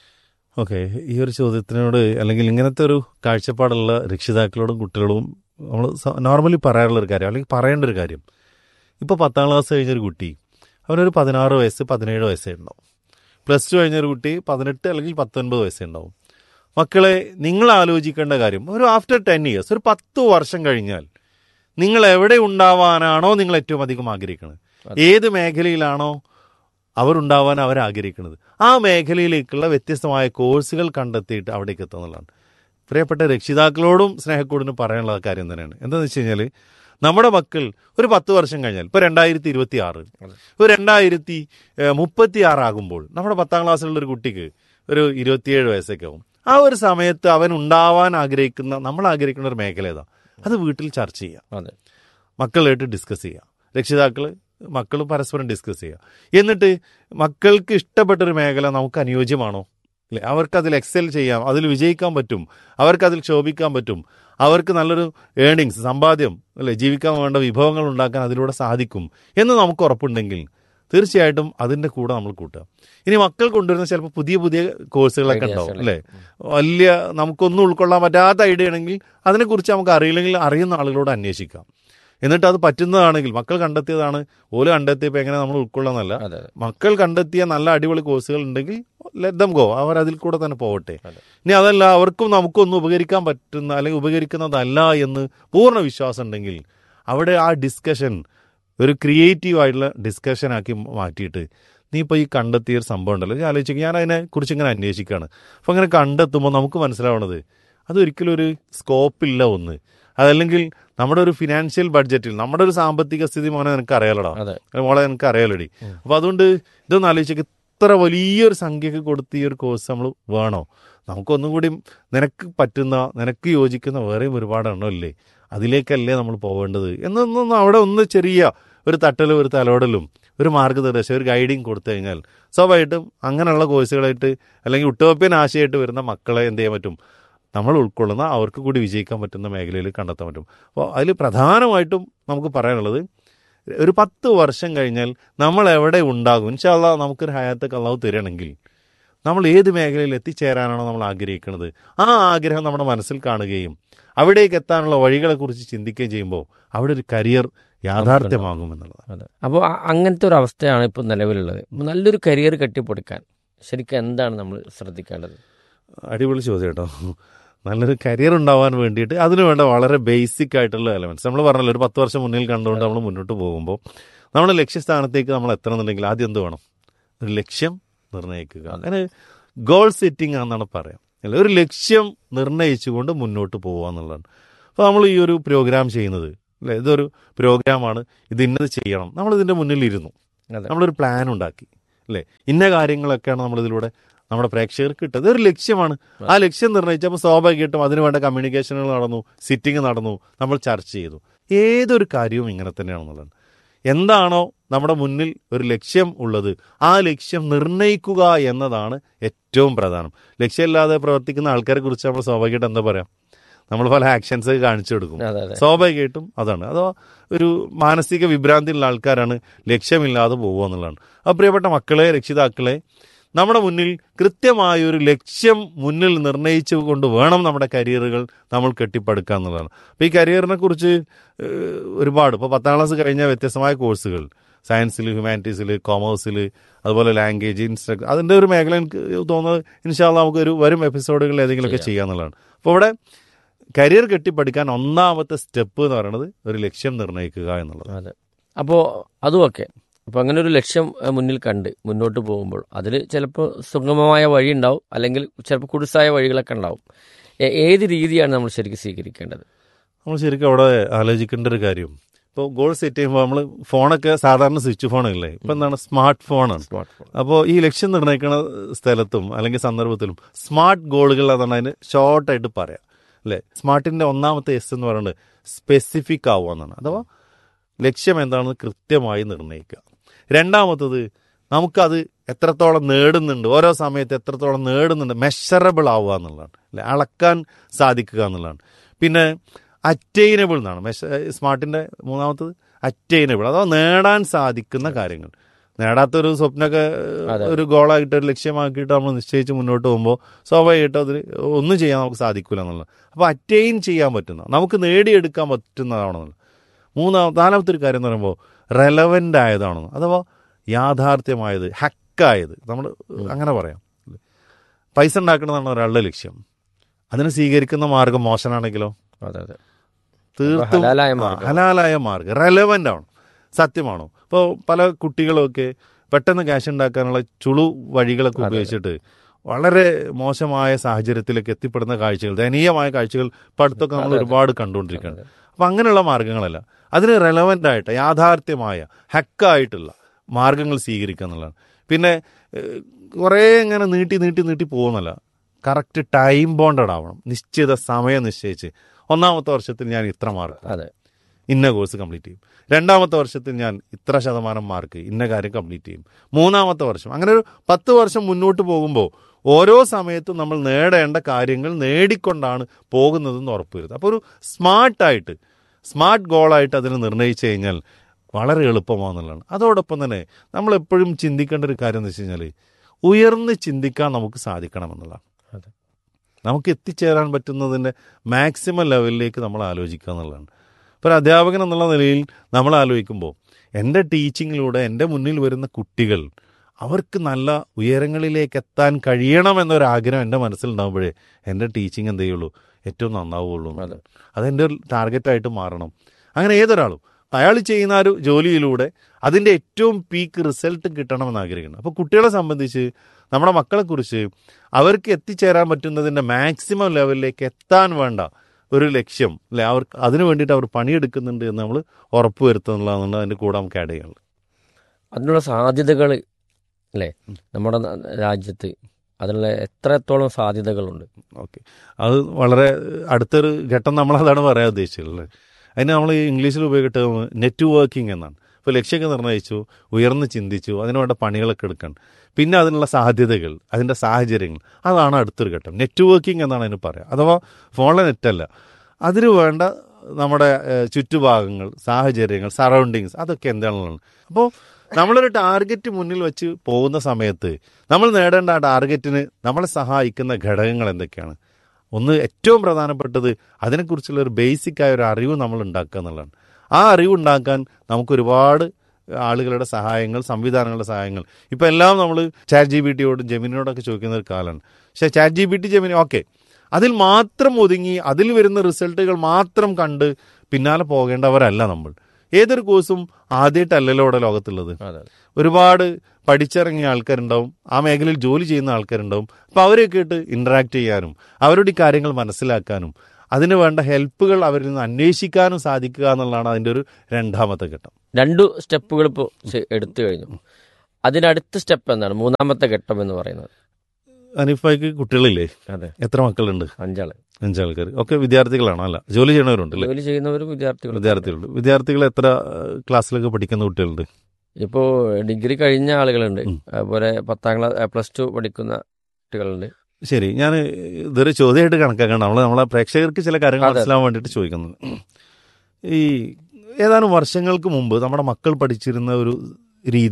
ഓക്കെ ഈ ഒരു ചോദ്യത്തിനോട് അല്ലെങ്കിൽ ഇങ്ങനത്തെ ഒരു കാഴ്ചപ്പാടുള്ള രക്ഷിതാക്കളോടും കുട്ടികളോടും നമ്മൾ നോർമലി പറയാറുള്ള ഒരു കാര്യം അല്ലെങ്കിൽ പറയേണ്ട ഒരു കാര്യം ഇപ്പോൾ പത്താം ക്ലാസ് കഴിഞ്ഞൊരു കുട്ടി അവനൊരു പതിനാറ് വയസ്സ് പതിനേഴ് വയസ്സേ ഉണ്ടാവും പ്ലസ് ടു കഴിഞ്ഞൊരു കുട്ടി പതിനെട്ട് അല്ലെങ്കിൽ പത്തൊൻപത് വയസ്സേ ഉണ്ടാവും മക്കളെ നിങ്ങൾ ആലോചിക്കേണ്ട കാര്യം ഒരു ആഫ്റ്റർ ടെൻ ഇയേഴ്സ് ഒരു പത്ത് വർഷം കഴിഞ്ഞാൽ നിങ്ങൾ എവിടെ ഉണ്ടാവാനാണോ നിങ്ങൾ ഏറ്റവും അധികം ആഗ്രഹിക്കുന്നത് ഏത് മേഖലയിലാണോ അവരുണ്ടാവാൻ അവർ ആഗ്രഹിക്കുന്നത് ആ മേഖലയിലേക്കുള്ള വ്യത്യസ്തമായ കോഴ്സുകൾ കണ്ടെത്തിയിട്ട് അവിടേക്ക് എത്തുന്നതാണ് പ്രിയപ്പെട്ട രക്ഷിതാക്കളോടും സ്നേഹക്കൂടിനും പറയാനുള്ള കാര്യം തന്നെയാണ് എന്താണെന്ന് വെച്ച് കഴിഞ്ഞാൽ നമ്മുടെ മക്കൾ ഒരു പത്ത് വർഷം കഴിഞ്ഞാൽ ഇപ്പോൾ രണ്ടായിരത്തി ഇരുപത്തി ആറ് ഒരു രണ്ടായിരത്തി മുപ്പത്തി ആറാകുമ്പോൾ നമ്മുടെ പത്താം ക്ലാസ്സിലുള്ള ഒരു കുട്ടിക്ക് ഒരു ഇരുപത്തിയേഴ് വയസ്സൊക്കെ ആവും ആ ഒരു സമയത്ത് അവൻ ഉണ്ടാവാൻ ആഗ്രഹിക്കുന്ന നമ്മൾ ആഗ്രഹിക്കുന്ന ഒരു മേഖല ഏതാ അത് വീട്ടിൽ ചർച്ച ചെയ്യാം അതെ മക്കളായിട്ട് ഡിസ്കസ് ചെയ്യുക രക്ഷിതാക്കൾ മക്കളും പരസ്പരം ഡിസ്കസ് ചെയ്യുക എന്നിട്ട് മക്കൾക്ക് ഇഷ്ടപ്പെട്ട ഒരു മേഖല നമുക്ക് അനുയോജ്യമാണോ അല്ലെ അവർക്ക് അതിൽ എക്സൽ ചെയ്യാം അതിൽ വിജയിക്കാൻ പറ്റും അവർക്ക് അതിൽ ശോഭിക്കാൻ പറ്റും അവർക്ക് നല്ലൊരു ഏണിങ്സ് സമ്പാദ്യം അല്ലെ ജീവിക്കാൻ വേണ്ട വിഭവങ്ങൾ ഉണ്ടാക്കാൻ അതിലൂടെ സാധിക്കും എന്ന് നമുക്ക് ഉറപ്പുണ്ടെങ്കിൽ തീർച്ചയായിട്ടും അതിൻ്റെ കൂടെ നമ്മൾ കൂട്ടുക ഇനി മക്കൾ കൊണ്ടുവരുന്ന ചിലപ്പോൾ പുതിയ പുതിയ കോഴ്സുകളൊക്കെ Ideas ഉണ്ടാവും അല്ലേ? അല്ലേ വലിയ നമുക്കൊന്നും ഉൾക്കൊള്ളാൻ പറ്റാത്ത ഐഡിയ ആണെങ്കിൽ അതിനെക്കുറിച്ച് നമുക്ക് അറിയില്ലെങ്കിൽ അറിയുന്ന ആളുകളോട് അന്വേഷിക്കാം എന്നിട്ട് അത് പറ്റുന്നതാണെങ്കിൽ മക്കൾ കണ്ടെത്തിയതാണ് ഓല് കണ്ടെത്തിയപ്പോൾ എങ്ങനെ നമ്മൾ ഉൾക്കൊള്ളാന്നല്ല അതെ അതെ മക്കൾ കണ്ടെത്തിയ നല്ല അടിപൊളി കോഴ്സുകൾ ഉണ്ടെങ്കിൽ ലെറ്റ് ദം ഗോ അവർ അതിൽ കൂടെ തന്നെ പോവട്ടെ അതെ. ഇനി അതല്ല അവർക്കും നമുക്കൊന്നും ഉപകരിക്കാൻ പറ്റുന്ന അല്ലെങ്കിൽ ഉപകരിക്കുന്നതല്ല എന്ന് പൂർണ്ണ വിശ്വാസം ഉണ്ടെങ്കിൽ അവിടെ ആ ഡിസ്കഷൻ ഒരു ക്രിയേറ്റീവ് ആയിട്ടുള്ള ഡിസ്കഷൻ ആക്കി മാറ്റിയിട്ട് നീ ഇപ്പോൾ ഈ കണ്ടെത്തിയ ഒരു സംഭവം ഉണ്ടല്ലോ ഞാൻ ആലോചിക്കുക ഞാൻ അതിനെ കുറിച്ച് ഇങ്ങനെ അന്വേഷിക്കുകയാണ് അപ്പോൾ അങ്ങനെ കണ്ടെത്തുമ്പോൾ നമുക്ക് മനസ്സിലാവണത് അതൊരിക്കലും ഒരു സ്കോപ്പില്ല ഒന്ന് അതല്ലെങ്കിൽ നമ്മുടെ ഒരു ഫിനാൻഷ്യൽ ബഡ്ജറ്റിൽ നമ്മുടെ ഒരു സാമ്പത്തിക സ്ഥിതി മോനെ നിനക്ക് അറിയാലടാ അതെ മോളെ എനിക്ക് അറിയാലടി അപ്പൊ അതുകൊണ്ട് ഇതൊന്ന് ആലോചിച്ചേക്ക് ഇത്ര വലിയൊരു സംഖ്യക്ക് കൊടുത്ത് ഈ ഒരു കോഴ്സ് നമ്മൾ വേണോ നമുക്കൊന്നും കൂടി നിനക്ക് പറ്റുന്ന നിനക്ക് യോജിക്കുന്ന വേറെയും ഒരുപാട് എണ്ണമില്ലേ അതിലേക്കല്ലേ നമ്മൾ പോവേണ്ടത് എന്നൊന്നും അവിടെ ഒന്ന് ചെറിയ ഒരു തട്ടലും ഒരു തലോടലും ഒരു മാർഗ്ഗനിർദ്ദേശം ഒരു ഗൈഡിങ് കൊടുത്തു കഴിഞ്ഞാൽ സ്വാഭാവികമായിട്ടും അങ്ങനെയുള്ള കോഴ്സുകളായിട്ട് അല്ലെങ്കിൽ ഉട്ടോപ്യൻ ആശയമായിട്ട് വരുന്ന മക്കളെ എന്ത് ചെയ്യാൻ പറ്റും നമ്മൾ ഉൾക്കൊള്ളുന്ന അവർക്ക് കൂടി വിജയിക്കാൻ പറ്റുന്ന മേഖലയിൽ കണ്ടെത്താൻ പറ്റും അപ്പോൾ അതിൽ പ്രധാനമായിട്ടും നമുക്ക് പറയാനുള്ളത് ഒരു പത്ത് വർഷം കഴിഞ്ഞാൽ നമ്മൾ എവിടെ ഉണ്ടാകും ഇൻഷാല്ല നമുക്കൊരു ഹയാത്തൊക്കെ അള്ളാഹു തരികയാണെങ്കിൽ നമ്മൾ ഏത് മേഖലയിൽ എത്തിച്ചേരാനാണോ നമ്മൾ ആഗ്രഹിക്കുന്നത് ആ ആഗ്രഹം നമ്മുടെ മനസ്സിൽ കാണുകയും അവിടേക്ക് എത്താനുള്ള വഴികളെക്കുറിച്ച് ചിന്തിക്കുകയും ചെയ്യുമ്പോൾ അവിടെ ഒരു കരിയർ യാഥാർത്ഥ്യമാകും എന്നുള്ളതാണ് അതെ അപ്പോൾ അങ്ങനത്തെ ഒരു അവസ്ഥയാണ് ഇപ്പോൾ നിലവിലുള്ളത് നല്ലൊരു കരിയർ കെട്ടിപ്പടുക്കാൻ ശരിക്കും എന്താണ് നമ്മൾ ശ്രദ്ധിക്കേണ്ടത് അടിപൊളി ചോദ്യം കേട്ടോ നല്ലൊരു കരിയർ ഉണ്ടാവാൻ വേണ്ടിയിട്ട് അതിന് വേണ്ട വളരെ ബേസിക് ആയിട്ടുള്ള എലമെന്റ്സ് നമ്മൾ പറഞ്ഞല്ലോ ഒരു പത്ത് വർഷം മുന്നിൽ കണ്ടുകൊണ്ട് നമ്മൾ മുന്നോട്ട് പോകുമ്പോൾ നമ്മുടെ ലക്ഷ്യസ്ഥാനത്തേക്ക് നമ്മൾ എത്തണമെന്നുണ്ടെങ്കിൽ ആദ്യം എന്ത് വേണം ഒരു ലക്ഷ്യം നിർണ്ണയിക്കുക അങ്ങനെ ഗോൾ സെറ്റിംഗ് ആണെന്നാണ് പറയാം അല്ല ഒരു ലക്ഷ്യം നിർണ്ണയിച്ചുകൊണ്ട് മുന്നോട്ട് പോകുക എന്നുള്ളതാണ് അപ്പോൾ നമ്മൾ ഈ ഒരു പ്രോഗ്രാം ചെയ്യുന്നത് അല്ലേ ഇതൊരു പ്രോഗ്രാമാണ് ഇത് ഇന്നത് ചെയ്യണം നമ്മൾ ഇതിൻ്റെ മുന്നിലിരുന്നു അതെ നമ്മളൊരു പ്ലാൻ ഉണ്ടാക്കി അല്ലേ ഇന്ന കാര്യങ്ങളൊക്കെയാണ് നമ്മൾ ഇതിലൂടെ നമ്മുടെ പ്രേക്ഷകർക്ക് കിട്ടുന്നത് ഒരു ലക്ഷ്യമാണ് ആ ലക്ഷ്യം നിർണ്ണയിച്ചപ്പോൾ സ്വാഭാവികമായിട്ടും അതിന് വേണ്ട കമ്മ്യൂണിക്കേഷനുകൾ നടന്നു സിറ്റിംഗ് നടന്നു നമ്മൾ ചർച്ച ചെയ്തു ഏതൊരു കാര്യവും ഇങ്ങനെ തന്നെയാണെന്നുള്ളത് എന്താണോ നമ്മുടെ മുന്നിൽ ഒരു ലക്ഷ്യം ഉള്ളത് ആ ലക്ഷ്യം നിർണ്ണയിക്കുക എന്നതാണ് ഏറ്റവും പ്രധാനം ലക്ഷ്യമില്ലാതെ പ്രവർത്തിക്കുന്ന ആൾക്കാരെ കുറിച്ച് നമ്മൾ സ്വാഭാവികമായിട്ട് എന്താ പറയാം നമ്മൾ പല ആക്ഷൻസ് കാണിച്ചു കൊടുക്കും അതെ അതെ സ്വാഭാവികമായിട്ടും അതാണ് അതോ ഒരു മാനസിക വിഭ്രാന്തിയുള്ള ആൾക്കാരാണ് ലക്ഷ്യമില്ലാതെ പോകുക എന്നുള്ളതാണ് അപ്പോൾ പ്രിയപ്പെട്ട മക്കളെ രക്ഷിതാക്കളെ നമ്മുടെ മുന്നിൽ കൃത്യമായ ഒരു ലക്ഷ്യം മുന്നിൽ നിർണ്ണയിച്ചു കൊണ്ട് വേണം നമ്മുടെ കരിയറുകൾ നമ്മൾ കെട്ടിപ്പടുക്കുക എന്നുള്ളതാണ് അപ്പോൾ ഈ കരിയറിനെ കുറിച്ച് ഏഹ്, ഒരുപാട് ഇപ്പോൾ പത്താം ക്ലാസ് കഴിഞ്ഞ വ്യത്യസ്തമായ കോഴ്സുകൾ സയൻസിൽ ഹ്യൂമാനിറ്റീസിൽ കൊമേഴ്സിൽ അതുപോലെ ലാംഗ്വേജ് ഇൻസ്ട്രക്ടർ അതിൻ്റെ ഒരു മേഖല എനിക്ക് തോന്നുന്നത് ഇൻഷാല്ല നമുക്ക് ഒരു വരും എപ്പിസോഡുകളിൽ ഏതെങ്കിലുമൊക്കെ ചെയ്യാന്നുള്ളതാണ് അപ്പോൾ ഇവിടെ കരിയർ കെട്ടിപ്പടുക്കാൻ ഒന്നാമത്തെ സ്റ്റെപ്പ് എന്ന് പറയുന്നത് ഒരു ലക്ഷ്യം നിർണ്ണയിക്കുക എന്നുള്ളത് അതെ അപ്പോൾ അതും ഒക്കെ അപ്പോൾ അങ്ങനെ ഒരു ലക്ഷ്യം അഹ്, മുന്നിൽ കണ്ട് മുന്നോട്ട് പോകുമ്പോൾ അതിൽ ചിലപ്പോൾ സുഗമമായ വഴി ഉണ്ടാവും അല്ലെങ്കിൽ ചിലപ്പോൾ കുടുസായ വഴികളൊക്കെ ഉണ്ടാവും ഏ- ഏത് രീതിയാണ് നമ്മൾ ശരിക്കും സ്വീകരിക്കേണ്ടത് നമ്മൾ ശരിക്കും അവിടെ ആലോചിക്കേണ്ട ഒരു കാര്യം ഇപ്പോൾ ഗോൾ സെറ്റ് ചെയ്യുമ്പോൾ നമ്മൾ ഫോണൊക്കെ സാധാരണ സ്വിച്ച് ഫോണല്ലേ ഇപ്പം എന്താണ് സ്മാർട്ട് ഫോണാണ് സ്മാർട്ട് ഫോൺ അപ്പോൾ ഈ ലക്ഷ്യം നിർണ്ണയിക്കുന്ന സ്ഥലത്തും അല്ലെങ്കിൽ സന്ദർഭത്തിലും സ്മാർട്ട് ഗോളുകൾ അതാണ് അതിന് ഷോർട്ടായിട്ട് പറയാം അല്ലേ സ്മാർട്ടിന്റെ ഒന്നാമത്തെ എസ് എന്ന് പറയുന്നത് സ്പെസിഫിക് ആവുക എന്നാണ് അഥവാ ലക്ഷ്യം എന്താണെന്ന് കൃത്യമായി നിർണ്ണയിക്കുക രണ്ടാമത്തത് നമുക്കത് എത്രത്തോളം നേടുന്നുണ്ട് ഓരോ സമയത്ത് എത്രത്തോളം നേടുന്നുണ്ട് മെഷറബിൾ ആവുക എന്നുള്ളതാണ് അല്ലെ അളക്കാൻ സാധിക്കുക എന്നുള്ളതാണ് പിന്നെ അറ്റൈനബിൾ എന്നാണ് മെഷ സ്മാർട്ടിന്റെ മൂന്നാമത്തത് അറ്റൈനബിൾ അഥവാ നേടാൻ സാധിക്കുന്ന കാര്യങ്ങൾ നേടാത്തൊരു സ്വപ്നമൊക്കെ അതെ. ഒരു ഗോളായിട്ട് ഒരു ലക്ഷ്യമാക്കിയിട്ട് നമ്മൾ നിശ്ചയിച്ച് മുന്നോട്ട് പോകുമ്പോൾ സ്വാഭാവികമായിട്ടും അതിൽ ഒന്നും ചെയ്യാൻ നമുക്ക് സാധിക്കില്ല എന്നുള്ളത് അപ്പോൾ അറ്റൈൻ ചെയ്യാൻ പറ്റുന്ന നമുക്ക് നേടിയെടുക്കാൻ പറ്റുന്നതാണെന്നുള്ളത് മൂന്നാമത്തെ നാലാമത്തെ ഒരു കാര്യം എന്ന് പറയുമ്പോൾ റെലവൻ്റ് ആയതാണെന്ന് അഥവാ യാഥാർത്ഥ്യമായത് ഹക്കായത് നമ്മൾ അങ്ങനെ പറയാം പൈസ ഉണ്ടാക്കണമെന്നാണ് ഒരാളുടെ ലക്ഷ്യം അതിന് സ്വീകരിക്കുന്ന മാർഗം മോശമാണെങ്കിലോ അതെ അതെ തീർത്തും ഹലാലായ ആ, മാർഗ്ഗം. ഹലാലായ മാർഗം റെലവൻ്റ് ആണ് സത്യമാണോ ഇപ്പോൾ പല കുട്ടികളൊക്കെ പെട്ടെന്ന് ക്യാഷ് ഉണ്ടാക്കാനുള്ള ചുളു വഴികളൊക്കെ അതെ, അതെ. ഉപയോഗിച്ചിട്ട് വളരെ മോശമായ സാഹചര്യത്തിലേക്ക് എത്തിപ്പെടുന്ന കാഴ്ചകൾ ദയനീയമായ കാഴ്ചകൾ ഇപ്പം അടുത്തൊക്കെ നമ്മൾ അതെ, അതെ. ഒരുപാട് കണ്ടുകൊണ്ടിരിക്കുകയാണ് അപ്പം അങ്ങനെയുള്ള മാർഗങ്ങളല്ല അതിന് റെലവൻ്റ് ആയിട്ട് യാഥാർത്ഥ്യമായ ഹക്കായിട്ടുള്ള മാർഗങ്ങൾ സ്വീകരിക്കുക എന്നുള്ളതാണ് പിന്നെ ഏഹ്, കുറേ ഇങ്ങനെ നീട്ടി നീട്ടി നീട്ടി പോകുന്നല്ല കറക്റ്റ് ടൈം ബോണ്ടഡ് ആവണം നിശ്ചിത സമയം നിശ്ചയിച്ച് ഒന്നാമത്തെ വർഷത്തിൽ ഞാൻ ഇത്ര മാർക്ക് അതെ ഇന്ന കോഴ്സ് കംപ്ലീറ്റ് ചെയ്യും രണ്ടാമത്തെ വർഷത്തിൽ ഞാൻ ഇത്ര ശതമാനം മാർക്ക് ഇന്ന കാര്യം കംപ്ലീറ്റ് ചെയ്യും മൂന്നാമത്തെ വർഷം അങ്ങനെ ഒരു പത്ത് വർഷം മുന്നോട്ട് പോകുമ്പോൾ ഓരോ സമയത്തും നമ്മൾ നേടേണ്ട കാര്യങ്ങൾ നേടിക്കൊണ്ടാണ് പോകുന്നതെന്ന് ഉറപ്പുവരുത്തുക അപ്പോൾ ഒരു സ്മാർട്ടായിട്ട് സ്മാർട്ട് ഗോളായിട്ട് അതിനെ നിർണ്ണയിച്ചു കഴിഞ്ഞാൽ വളരെ എളുപ്പമാണെന്നുള്ളതാണ് അതോടൊപ്പം തന്നെ നമ്മൾ എപ്പോഴും ചിന്തിക്കേണ്ട ഒരു കാര്യം എന്ന് വെച്ച് കഴിഞ്ഞാൽ ഉയർന്ന് ചിന്തിക്കാൻ നമുക്ക് സാധിക്കണമെന്നുള്ളതാണ് അതെ. നമുക്ക് എത്തിച്ചേരാൻ പറ്റുന്നതിൻ്റെ മാക്സിമം ലെവലിലേക്ക് നമ്മൾ ആലോചിക്കുക എന്നുള്ളതാണ് ഇപ്പോൾ ഒരു അധ്യാപകൻ എന്നുള്ള നിലയിൽ നമ്മൾ ആലോചിക്കുമ്പോൾ എൻ്റെ ടീച്ചിങ്ങിലൂടെ എൻ്റെ മുന്നിൽ വരുന്ന കുട്ടികൾ അവർക്ക് നല്ല ഉയരങ്ങളിലേക്ക് എത്താൻ കഴിയണം എന്നൊരാഗ്രഹം എൻ്റെ മനസ്സിലുണ്ടാകുമ്പോഴേ എൻ്റെ ടീച്ചിങ് എന്ത് ചെയ്യുള്ളൂ ഏറ്റവും നന്നാവുള്ളൂ അതെ. അതെൻ്റെ ഒരു ടാർഗറ്റായിട്ട് മാറണം അങ്ങനെ ഏതൊരാളും അയാൾ ചെയ്യുന്ന ആ ഒരു ജോലിയിലൂടെ അതിൻ്റെ ഏറ്റവും പീക്ക് റിസൾട്ട് കിട്ടണമെന്ന് ആഗ്രഹിക്കുന്നു അപ്പോൾ കുട്ടികളെ സംബന്ധിച്ച് നമ്മുടെ മക്കളെക്കുറിച്ച് അവർക്ക് എത്തിച്ചേരാൻ പറ്റുന്നതിൻ്റെ മാക്സിമം ലെവലിലേക്ക് എത്താൻ വേണ്ട ഒരു ലക്ഷ്യം അല്ലെ അവർക്ക് അതിനു വേണ്ടിയിട്ട് അവർ പണിയെടുക്കുന്നുണ്ട് എന്ന് നമ്മൾ ഉറപ്പുവരുത്തുന്നുള്ളതാണ് അതിൻ്റെ കൂടെ നമുക്ക് ആഡ് ചെയ്യുന്നത് അതിനുള്ള സാധ്യതകൾ അല്ലേ നമ്മുടെ ന- രാജ്യത്ത് അതിനുള്ള എത്രത്തോളം സാധ്യതകളുണ്ട് ഓക്കെ അത് വളരെ അടുത്തൊരു ഘട്ടം നമ്മളതാണ് പറയാൻ ഉദ്ദേശിച്ചുള്ളത് അതിന് നമ്മൾ ഈ ഇംഗ്ലീഷിൽ ഉപയോഗിച്ചിട്ട് നെറ്റ്വർക്കിംഗ് എന്നാണ് ഇപ്പോൾ ലക്ഷ്യമൊക്കെ നിർണ്ണയിച്ചു ഉയർന്ന് ചിന്തിച്ചു അതിനുവേണ്ട പണികളൊക്കെ എടുക്കണം പിന്നെ അതിനുള്ള സാധ്യതകൾ അതിൻ്റെ സാഹചര്യങ്ങൾ അതാണ് അടുത്തൊരു ഘട്ടം നെറ്റ്വർക്കിംഗ് എന്നാണ് അതിന് പറയുക അഥവാ ഫോണിലെ നെറ്റല്ല അതിന് വേണ്ട നമ്മുടെ ഏഹ്, ചുറ്റുഭാഗങ്ങൾ സാഹചര്യങ്ങൾ സറൗണ്ടിങ്സ് അതൊക്കെ എന്താണെന്നുള്ളത് അപ്പോൾ നമ്മളൊരു ടാർഗറ്റ് മുന്നിൽ വെച്ച് പോകുന്ന സമയത്ത് നമ്മൾ നേടേണ്ട ആ ടാർഗറ്റിന് നമ്മളെ സഹായിക്കുന്ന ഘടകങ്ങൾ എന്തൊക്കെയാണ് ഒന്ന് ഏറ്റവും പ്രധാനപ്പെട്ടത് അതിനെക്കുറിച്ചുള്ള ഒരു ബേസിക് ആയ ഒരു അറിവ് നമ്മൾ ഉണ്ടാക്കുക എന്നുള്ളതാണ് ആ അറിവ് ഉണ്ടാക്കാൻ നമുക്ക് ഒരുപാട് ആളുകളുടെ സഹായങ്ങൾ സംവിധാനങ്ങളുടെ സഹായങ്ങൾ ഇപ്പം എല്ലാം നമ്മൾ ചാറ്റ് ജി ബി ടിയോടും ജെമിനിയോടൊക്കെ ചോദിക്കുന്ന ഒരു കാലമാണ് പക്ഷേ chat G P T Gemini okay അതിൽ മാത്രം ഒതുങ്ങി അതിൽ വരുന്ന റിസൾട്ടുകൾ മാത്രം കണ്ട് പിന്നാലെ പോകേണ്ടവരല്ല നമ്മൾ ഏതൊരു കോഴ്സും ആദ്യമായിട്ടല്ലല്ലോ ഇവിടെ ലോകത്തുള്ളത് അതെ ഒരുപാട് പഠിച്ചിറങ്ങിയ ആൾക്കാരുണ്ടാവും ആ മേഖലയിൽ ജോലി ചെയ്യുന്ന ആൾക്കാരുണ്ടാവും അപ്പോൾ അവരെയൊക്കെ ആയിട്ട് ഇൻറ്ററാക്ട് ചെയ്യാനും അവരുടെ ഈ കാര്യങ്ങൾ മനസ്സിലാക്കാനും അതിന് വേണ്ട ഹെൽപ്പുകൾ അവരിൽ നിന്ന് അന്വേഷിക്കാനും സാധിക്കുക എന്നുള്ളതാണ് അതിൻ്റെ ഒരു രണ്ടാമത്തെ ഘട്ടം രണ്ടു സ്റ്റെപ്പുകൾ ഇപ്പോൾ എടുത്തു കഴിഞ്ഞു അതിനടുത്ത സ്റ്റെപ്പ് എന്താണ് മൂന്നാമത്തെ ഘട്ടം എന്ന് പറയുന്നത് അനിഫായിക്ക് കുട്ടികളില്ലേ അതെ എത്ര മക്കളുണ്ട് അഞ്ചാള് അഞ്ചാൾക്കാർ ഒക്കെ വിദ്യാർത്ഥികളാണോ അല്ല ജോലി ചെയ്യണവരുണ്ട് അല്ലേ ജോലി ചെയ്യുന്നവരും വിദ്യാർത്ഥികളും വിദ്യാർത്ഥികളുണ്ട് വിദ്യാർത്ഥികൾ എത്ര ഏഹ്, ക്ലാസ്സിലൊക്കെ പഠിക്കുന്ന കുട്ടികളുണ്ട് ഇപ്പോൾ ഡിഗ്രി കഴിഞ്ഞ ആളുകളുണ്ട് ഉം. അതുപോലെ പത്താം ക്ലാസ് പ്ലസ് ടു പഠിക്കുന്ന കുട്ടികളുണ്ട് ശരി ഞാൻ ഇതൊരു ചോദ്യമായിട്ട് കണക്കാക്കണം നമ്മൾ നമ്മളെ പ്രേക്ഷകർക്ക് ചില കാര്യങ്ങൾ അതെ. മനസ്സിലാവാൻ വേണ്ടിയിട്ട് ചോദിക്കുന്നത് ഈ ഏതാനും വർഷങ്ങൾക്ക് മുമ്പ് നമ്മുടെ മക്കൾ പഠിച്ചിരുന്ന ഒരു രീതിയും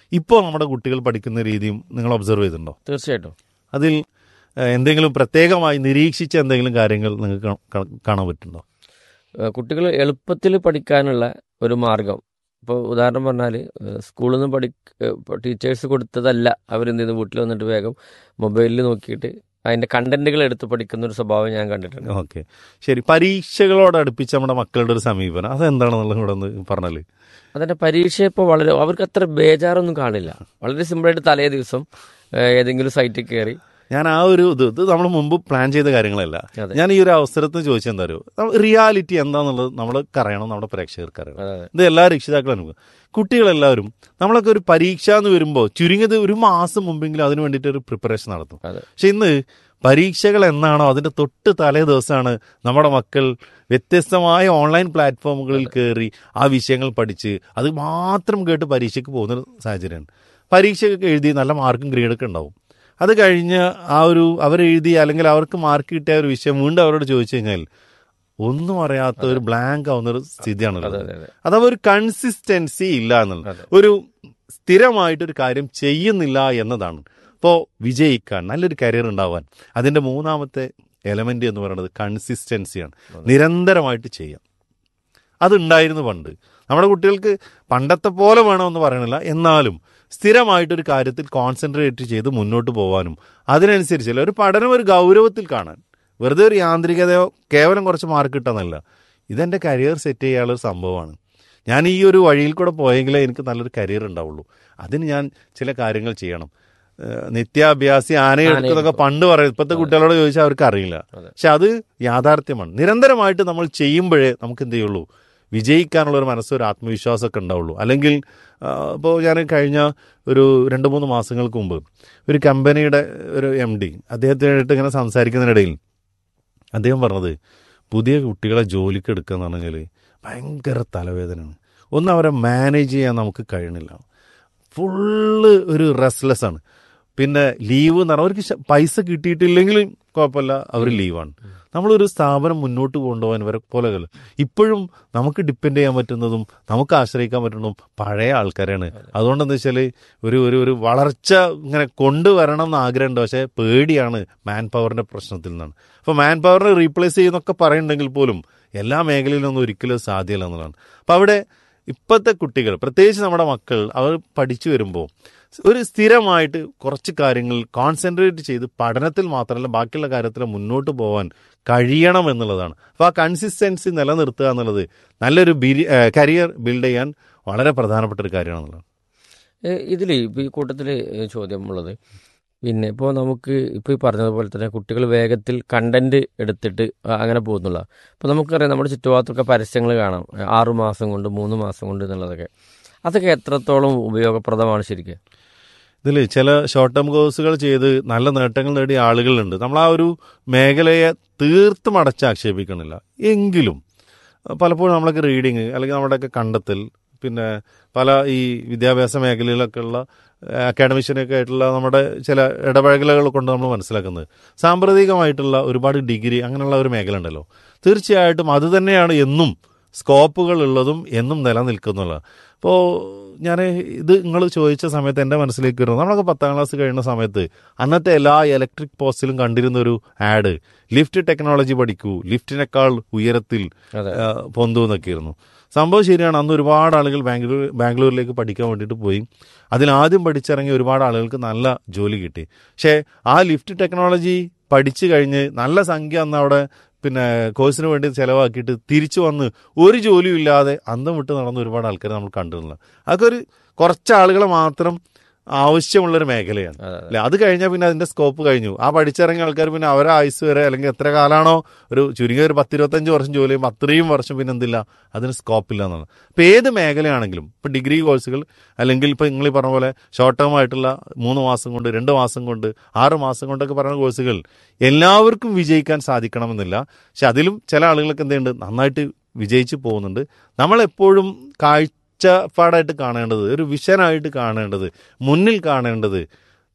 ഇപ്പോൾ നമ്മുടെ കുട്ടികൾ പഠിക്കുന്ന രീതിയും നിങ്ങൾ ഒബ്സർവ് ചെയ്തിട്ടുണ്ടോ തീർച്ചയായിട്ടും അതിൽ ഏഹ്, എന്തെങ്കിലും പ്രത്യേകമായി നിരീക്ഷിച്ച എന്തെങ്കിലും കാര്യങ്ങൾ നിങ്ങൾക്ക് കാ- കാ- കാണാൻ പറ്റുന്നുണ്ടോ കുട്ടികൾ എളുപ്പത്തിൽ പഠിക്കാനുള്ള ഒരു മാർഗം ഇപ്പോൾ ഉദാഹരണം പറഞ്ഞാൽ സ്കൂളിൽ നിന്ന് പഠി ടീച്ചേഴ്സ് കൊടുത്തതല്ല അവരെന്ത് ചെയ്യുന്നു വീട്ടിൽ വന്നിട്ട് വേഗം മൊബൈലിൽ നോക്കിയിട്ട് അതിൻ്റെ കണ്ടന്റുകൾ എടുത്ത് പഠിക്കുന്ന ഒരു സ്വഭാവം ഞാൻ കണ്ടിട്ടുണ്ട് ഓക്കെ ശരി പരീക്ഷകളോട് അടുപ്പിച്ച് നമ്മുടെ മക്കളുടെ ഒരു സമീപനം അതെന്താണെന്നുള്ളത് കൂടെ ഒന്ന് പറഞ്ഞാല് അതിൻ്റെ പരീക്ഷ ഇപ്പോൾ വളരെ അവർക്ക് അത്ര ബേജാറൊന്നും കാണില്ല വളരെ സിമ്പിളായിട്ട് തലേ ദിവസം ഏഹ്, ഏതെങ്കിലും സൈറ്റിൽ കയറി ഞാൻ ആ ഒരു ഇത് ഇത് നമ്മൾ മുമ്പ് പ്ലാൻ ചെയ്ത കാര്യങ്ങളല്ല അതെ. ഞാൻ ഈ ഒരു അവസരത്തിൽ ചോദിച്ചെന്താ എന്താ അറിയോ റിയാലിറ്റി എന്താന്നുള്ളത് നമ്മൾക്ക് അറിയണം നമ്മുടെ പ്രേക്ഷകർക്ക് അറിയണം അതെ, അതെ. ഇത് എല്ലാ രക്ഷിതാക്കളും അനുഭവം കുട്ടികളെല്ലാവരും നമ്മളൊക്കെ ഒരു പരീക്ഷ എന്ന് വരുമ്പോൾ ചുരുങ്ങിയത് ഒരു മാസം മുമ്പെങ്കിലും അതിന് വേണ്ടിയിട്ട് ഒരു പ്രിപ്പറേഷൻ നടത്തും അതെ. പക്ഷെ ഇന്ന് പരീക്ഷകൾ എന്നാണോ അതിന്റെ തൊട്ട് തലേ ദിവസമാണ് നമ്മുടെ മക്കൾ വ്യത്യസ്തമായ ഓൺലൈൻ പ്ലാറ്റ്ഫോമുകളിൽ കയറി ആ വിഷയങ്ങൾ പഠിച്ച് അത് മാത്രം കേട്ട് പരീക്ഷയ്ക്ക് പോകുന്ന ഒരു സാഹചര്യമാണ് പരീക്ഷയൊക്കെ എഴുതി നല്ല മാർക്കും ഗ്രേഡൊക്കെ ഉണ്ടാവും അത് കഴിഞ്ഞ് ആ ഒരു അവരെഴുതി അല്ലെങ്കിൽ അവർക്ക് മാർക്ക് കിട്ടിയ ഒരു വിഷയം വീണ്ടും അവരോട് ചോദിച്ചു കഴിഞ്ഞാൽ ഒന്നും അറിയാത്ത ഒരു ബ്ലാങ്ക് ആവുന്ന ഒരു സ്ഥിതിയാണ് അതെ അതെ അതെ അഥവാ ഒരു കൺസിസ്റ്റൻസി ഇല്ല എന്നുള്ളത് അതെ. ഒരു സ്ഥിരമായിട്ടൊരു കാര്യം ചെയ്യുന്നില്ല എന്നതാണ് ഇപ്പോൾ വിജയിക്കാൻ നല്ലൊരു കരിയർ ഉണ്ടാവാൻ അതിൻ്റെ മൂന്നാമത്തെ എലമെന്റ് എന്ന് പറയുന്നത് കൺസിസ്റ്റൻസിയാണ് നിരന്തരമായിട്ട് ചെയ്യാം അതുണ്ടായിരുന്നു പണ്ട് നമ്മുടെ കുട്ടികൾക്ക് പണ്ടത്തെ പോലെ വേണമെന്ന് പറയണില്ല എന്നാലും സ്ഥിരമായിട്ടൊരു കാര്യത്തിൽ കോൺസെൻട്രേറ്റ് ചെയ്ത് മുന്നോട്ട് പോകാനും അതിനനുസരിച്ചല്ല ഒരു പഠനം ഒരു ഗൗരവത്തിൽ കാണാൻ വെറുതെ ഒരു യാന്ത്രികതയോ കേവലം കുറച്ച് മാർക്ക് കിട്ടാന്നല്ല ഇതെൻ്റെ കരിയർ സെറ്റ് ചെയ്യാനുള്ള ഒരു സംഭവമാണ് ഞാൻ ഈ ഒരു വഴിയിൽ കൂടെ പോയെങ്കിലേ എനിക്ക് നല്ലൊരു കരിയർ ഉണ്ടാവുള്ളൂ അതിന് ഞാൻ ചില കാര്യങ്ങൾ ചെയ്യണം ഏഹ് നിത്യാഭ്യാസി ആനയെടുക്കുന്നതൊക്കെ പണ്ട് പറയും ഇപ്പോഴത്തെ കുട്ടികളോട് ചോദിച്ചാൽ അവർക്ക് അറിയില്ല അതെ. പക്ഷെ അത് യാഥാർത്ഥ്യമാണ് നിരന്തരമായിട്ട് നമ്മൾ ചെയ്യുമ്പോഴേ നമുക്ക് എന്ത് ചെയ്യുള്ളൂ വിജയിക്കാനുള്ള ഒരു മനസ്സ് ഒരു ആത്മവിശ്വാസമൊക്കെ ഉണ്ടാവുള്ളൂ അല്ലെങ്കിൽ ഇപ്പോൾ ഞാൻ കഴിഞ്ഞ ഒരു രണ്ട് മൂന്ന് മാസങ്ങൾക്ക് മുമ്പ് ഒരു കമ്പനിയുടെ ഒരു എം ഡി അദ്ദേഹത്തിനായിട്ട് ഇങ്ങനെ സംസാരിക്കുന്നതിനിടയിൽ അദ്ദേഹം പറഞ്ഞത് പുതിയ കുട്ടികളെ ജോലിക്ക് എടുക്കുക എന്ന് പറഞ്ഞാൽ ഭയങ്കര തലവേദനയാണ് ഒന്ന് അവരെ മാനേജ് ചെയ്യാൻ നമുക്ക് കഴിയണില്ല ഫുള്ള് ഒരു റെസ്ലെസ് ആണ് പിന്നെ ലീവ് എന്ന് പറഞ്ഞാൽ അവർക്ക് ശ- പൈസ കിട്ടിയിട്ടില്ലെങ്കിലും കുഴപ്പമില്ല അവർ ലീവാണ് നമ്മളൊരു സ്ഥാപനം മുന്നോട്ട് കൊണ്ടുപോകാൻ ഇവരെ പോലെ അല്ല. ഇപ്പോഴും നമുക്ക് ഡിപ്പെൻഡ് ചെയ്യാൻ പറ്റുന്നതും നമുക്ക് ആശ്രയിക്കാൻ പറ്റുന്നതും പഴയ ആൾക്കാരാണ് അതുകൊണ്ട് എന്താ വെച്ചാൽ ഒരു ഒരു ഒരു വളർച്ച ഇങ്ങനെ കൊണ്ടുവരണം എന്ന് ആഗ്രഹമുണ്ട് പക്ഷേ പേടിയാണ് മാൻ പവറിന്റെ പ്രശ്നത്തിൽ നിന്നാണ് അപ്പോൾ മാൻ പവറിനെ റീപ്ലേസ് ചെയ്യുന്നൊക്കെ പറയുന്നുണ്ടെങ്കിൽ പോലും എല്ലാ മേഖലയിലൊന്നും ഒരിക്കലും സാധ്യമല്ല എന്നുള്ളതാണ് അപ്പോൾ അവിടെ ഇപ്പോഴത്തെ കുട്ടികൾ പ്രത്യേകിച്ച് നമ്മുടെ മക്കൾ അവർ പഠിച്ചു വരുമ്പോൾ ഒരു സ്ഥിരമായിട്ട് കുറച്ച് കാര്യങ്ങൾ കോൺസെൻട്രേറ്റ് ചെയ്ത് പഠനത്തിൽ മാത്രമല്ല ബാക്കിയുള്ള കാര്യത്തിൽ മുന്നോട്ട് പോകാൻ കഴിയണം എന്നുള്ളതാണ് അപ്പോൾ ആ കൺസിസ്റ്റൻസി നിലനിർത്തുക എന്നുള്ളത് നല്ലൊരു കരിയർ ബിൽഡ് ചെയ്യാൻ വളരെ പ്രധാനപ്പെട്ട ഒരു കാര്യമാണെന്നുള്ളതാണ് ഇതിൽ ഇപ്പോൾ ഈ കൂട്ടത്തിൽ ചോദ്യം ഉള്ളത് പിന്നെ ഇപ്പോൾ നമുക്ക് ഇപ്പോൾ ഈ പറഞ്ഞതുപോലെ തന്നെ കുട്ടികൾ വേഗത്തിൽ കണ്ടന്റ് എടുത്തിട്ട് അ- അങ്ങനെ പോകുന്നുള്ള അപ്പോൾ നമുക്കറിയാം നമ്മുടെ ചുറ്റുഭാഗത്തൊക്കെ പരസ്യങ്ങൾ കാണാം ആറു മാസം കൊണ്ട് മൂന്ന് മാസം കൊണ്ട് എന്നുള്ളതൊക്കെ അതൊക്കെ എത്രത്തോളം ഉപയോഗപ്രദമാണ് ശരിക്കും ഇതിൽ ചില ഷോർട്ട് ടേം കോഴ്സുകൾ ചെയ്ത് നല്ല നേട്ടങ്ങൾ നേടിയ ആളുകളുണ്ട് നമ്മൾ ആ ഒരു മേഖലയെ തീർത്തും അടച്ചാക്ഷേപിക്കണില്ല എങ്കിലും പലപ്പോഴും നമ്മളൊക്കെ റീഡിങ് അല്ലെങ്കിൽ നമ്മുടെയൊക്കെ കണ്ടെത്തൽ പിന്നെ പല ഈ വിദ്യാഭ്യാസ മേഖലയിലൊക്കെ ഉള്ള അക്കാഡമിഷ്യനൊക്കെ ആയിട്ടുള്ള നമ്മുടെ ചില ഇടപഴകലുകൾ കൊണ്ട് നമ്മൾ മനസ്സിലാക്കുന്നത് സാമ്പ്രതികമായിട്ടുള്ള ഒരുപാട് ഡിഗ്രി അങ്ങനെയുള്ള ഒരു മേഖല ഉണ്ടല്ലോ തീർച്ചയായിട്ടും അത് തന്നെയാണ് എന്നും സ്കോപ്പുകൾ ഉള്ളതും എന്നും നിലനിൽക്കുന്നുള്ളത് അപ്പോൾ ഞാൻ ഇത് നിങ്ങൾ ചോദിച്ച സമയത്ത് എൻ്റെ മനസ്സിലേക്ക് വരുന്നു നമ്മളൊക്കെ പത്താം ക്ലാസ് കഴിയുന്ന സമയത്ത് അന്നത്തെ എല്ലാ ഇലക്ട്രിക് പോസ്റ്റിലും കണ്ടിരുന്ന ഒരു ആഡ് ലിഫ്റ്റ് ടെക്നോളജി പഠിക്കൂ ലിഫ്റ്റിനേക്കാൾ ഉയരത്തിൽ അതെ. ആ, പൊന്തു എന്നൊക്കെയായിരുന്നു സംഭവം ശരിയാണ് അന്ന് ഒരുപാട് ആളുകൾ ബാംഗ്ലൂർ ബാംഗ്ലൂരിലേക്ക് പഠിക്കാൻ വേണ്ടിയിട്ട് പോയി അതിൽ ആദ്യം പഠിച്ചിറങ്ങിയ ഒരുപാട് ആളുകൾക്ക് നല്ല ജോലി കിട്ടി പക്ഷേ ആ ലിഫ്റ്റ് ടെക്നോളജി പഠിച്ചു കഴിഞ്ഞ് നല്ല സംഖ്യ അന്ന് അവിടെ പിന്നെ കോഴ്സിന് വേണ്ടി ചിലവാക്കിയിട്ട് തിരിച്ചു വന്ന് ഒരു ജോലിയും ഇല്ലാതെ അന്തം വിട്ട് നടന്ന ഒരുപാട് ആൾക്കാർ നമ്മൾ കണ്ടിട്ടുള്ള അതൊക്കെ ഒരു കുറച്ച് ആളുകളെ മാത്രം ആവശ്യമുള്ളൊരു മേഖലയാണ് അതെ, അതെ. അല്ലെ അത് കഴിഞ്ഞാൽ പിന്നെ അതിന്റെ സ്കോപ്പ് കഴിഞ്ഞു ആ പഠിച്ചിറങ്ങിയ ആൾക്കാർ പിന്നെ അവരെ ആയുസ് വരെ അല്ലെങ്കിൽ എത്ര കാലാണോ ഒരു ചുരുങ്ങിയ ഒരു പത്തിരുപത്തഞ്ച് വർഷം ജോലി ചെയ്യുമ്പോൾ അത്രയും വർഷം പിന്നെ എന്തില്ല അതിന് സ്കോപ്പ് ഇല്ല എന്നാണ് ഇപ്പൊ ഏത് മേഖലയാണെങ്കിലും ഇപ്പൊ ഡിഗ്രി കോഴ്സുകൾ അല്ലെങ്കിൽ ഇപ്പൊ നിങ്ങൾ ഈ പറഞ്ഞ പോലെ ഷോർട്ട് ടേം ആയിട്ടുള്ള മൂന്ന് മാസം കൊണ്ട് രണ്ട് മാസം കൊണ്ട് ആറ് മാസം കൊണ്ടൊക്കെ പറയുന്ന കോഴ്സുകൾ എല്ലാവർക്കും വിജയിക്കാൻ സാധിക്കണമെന്നില്ല പക്ഷെ അതിലും ചില ആളുകൾക്ക് എന്തുണ്ട് നന്നായിട്ട് വിജയിച്ചു പോകുന്നുണ്ട് നമ്മളെപ്പോഴും കാഴ്ചപ്പാടായിട്ട് കാണേണ്ടത് ഒരു വിഷനായിട്ട് കാണേണ്ടത് മുന്നിൽ കാണേണ്ടത്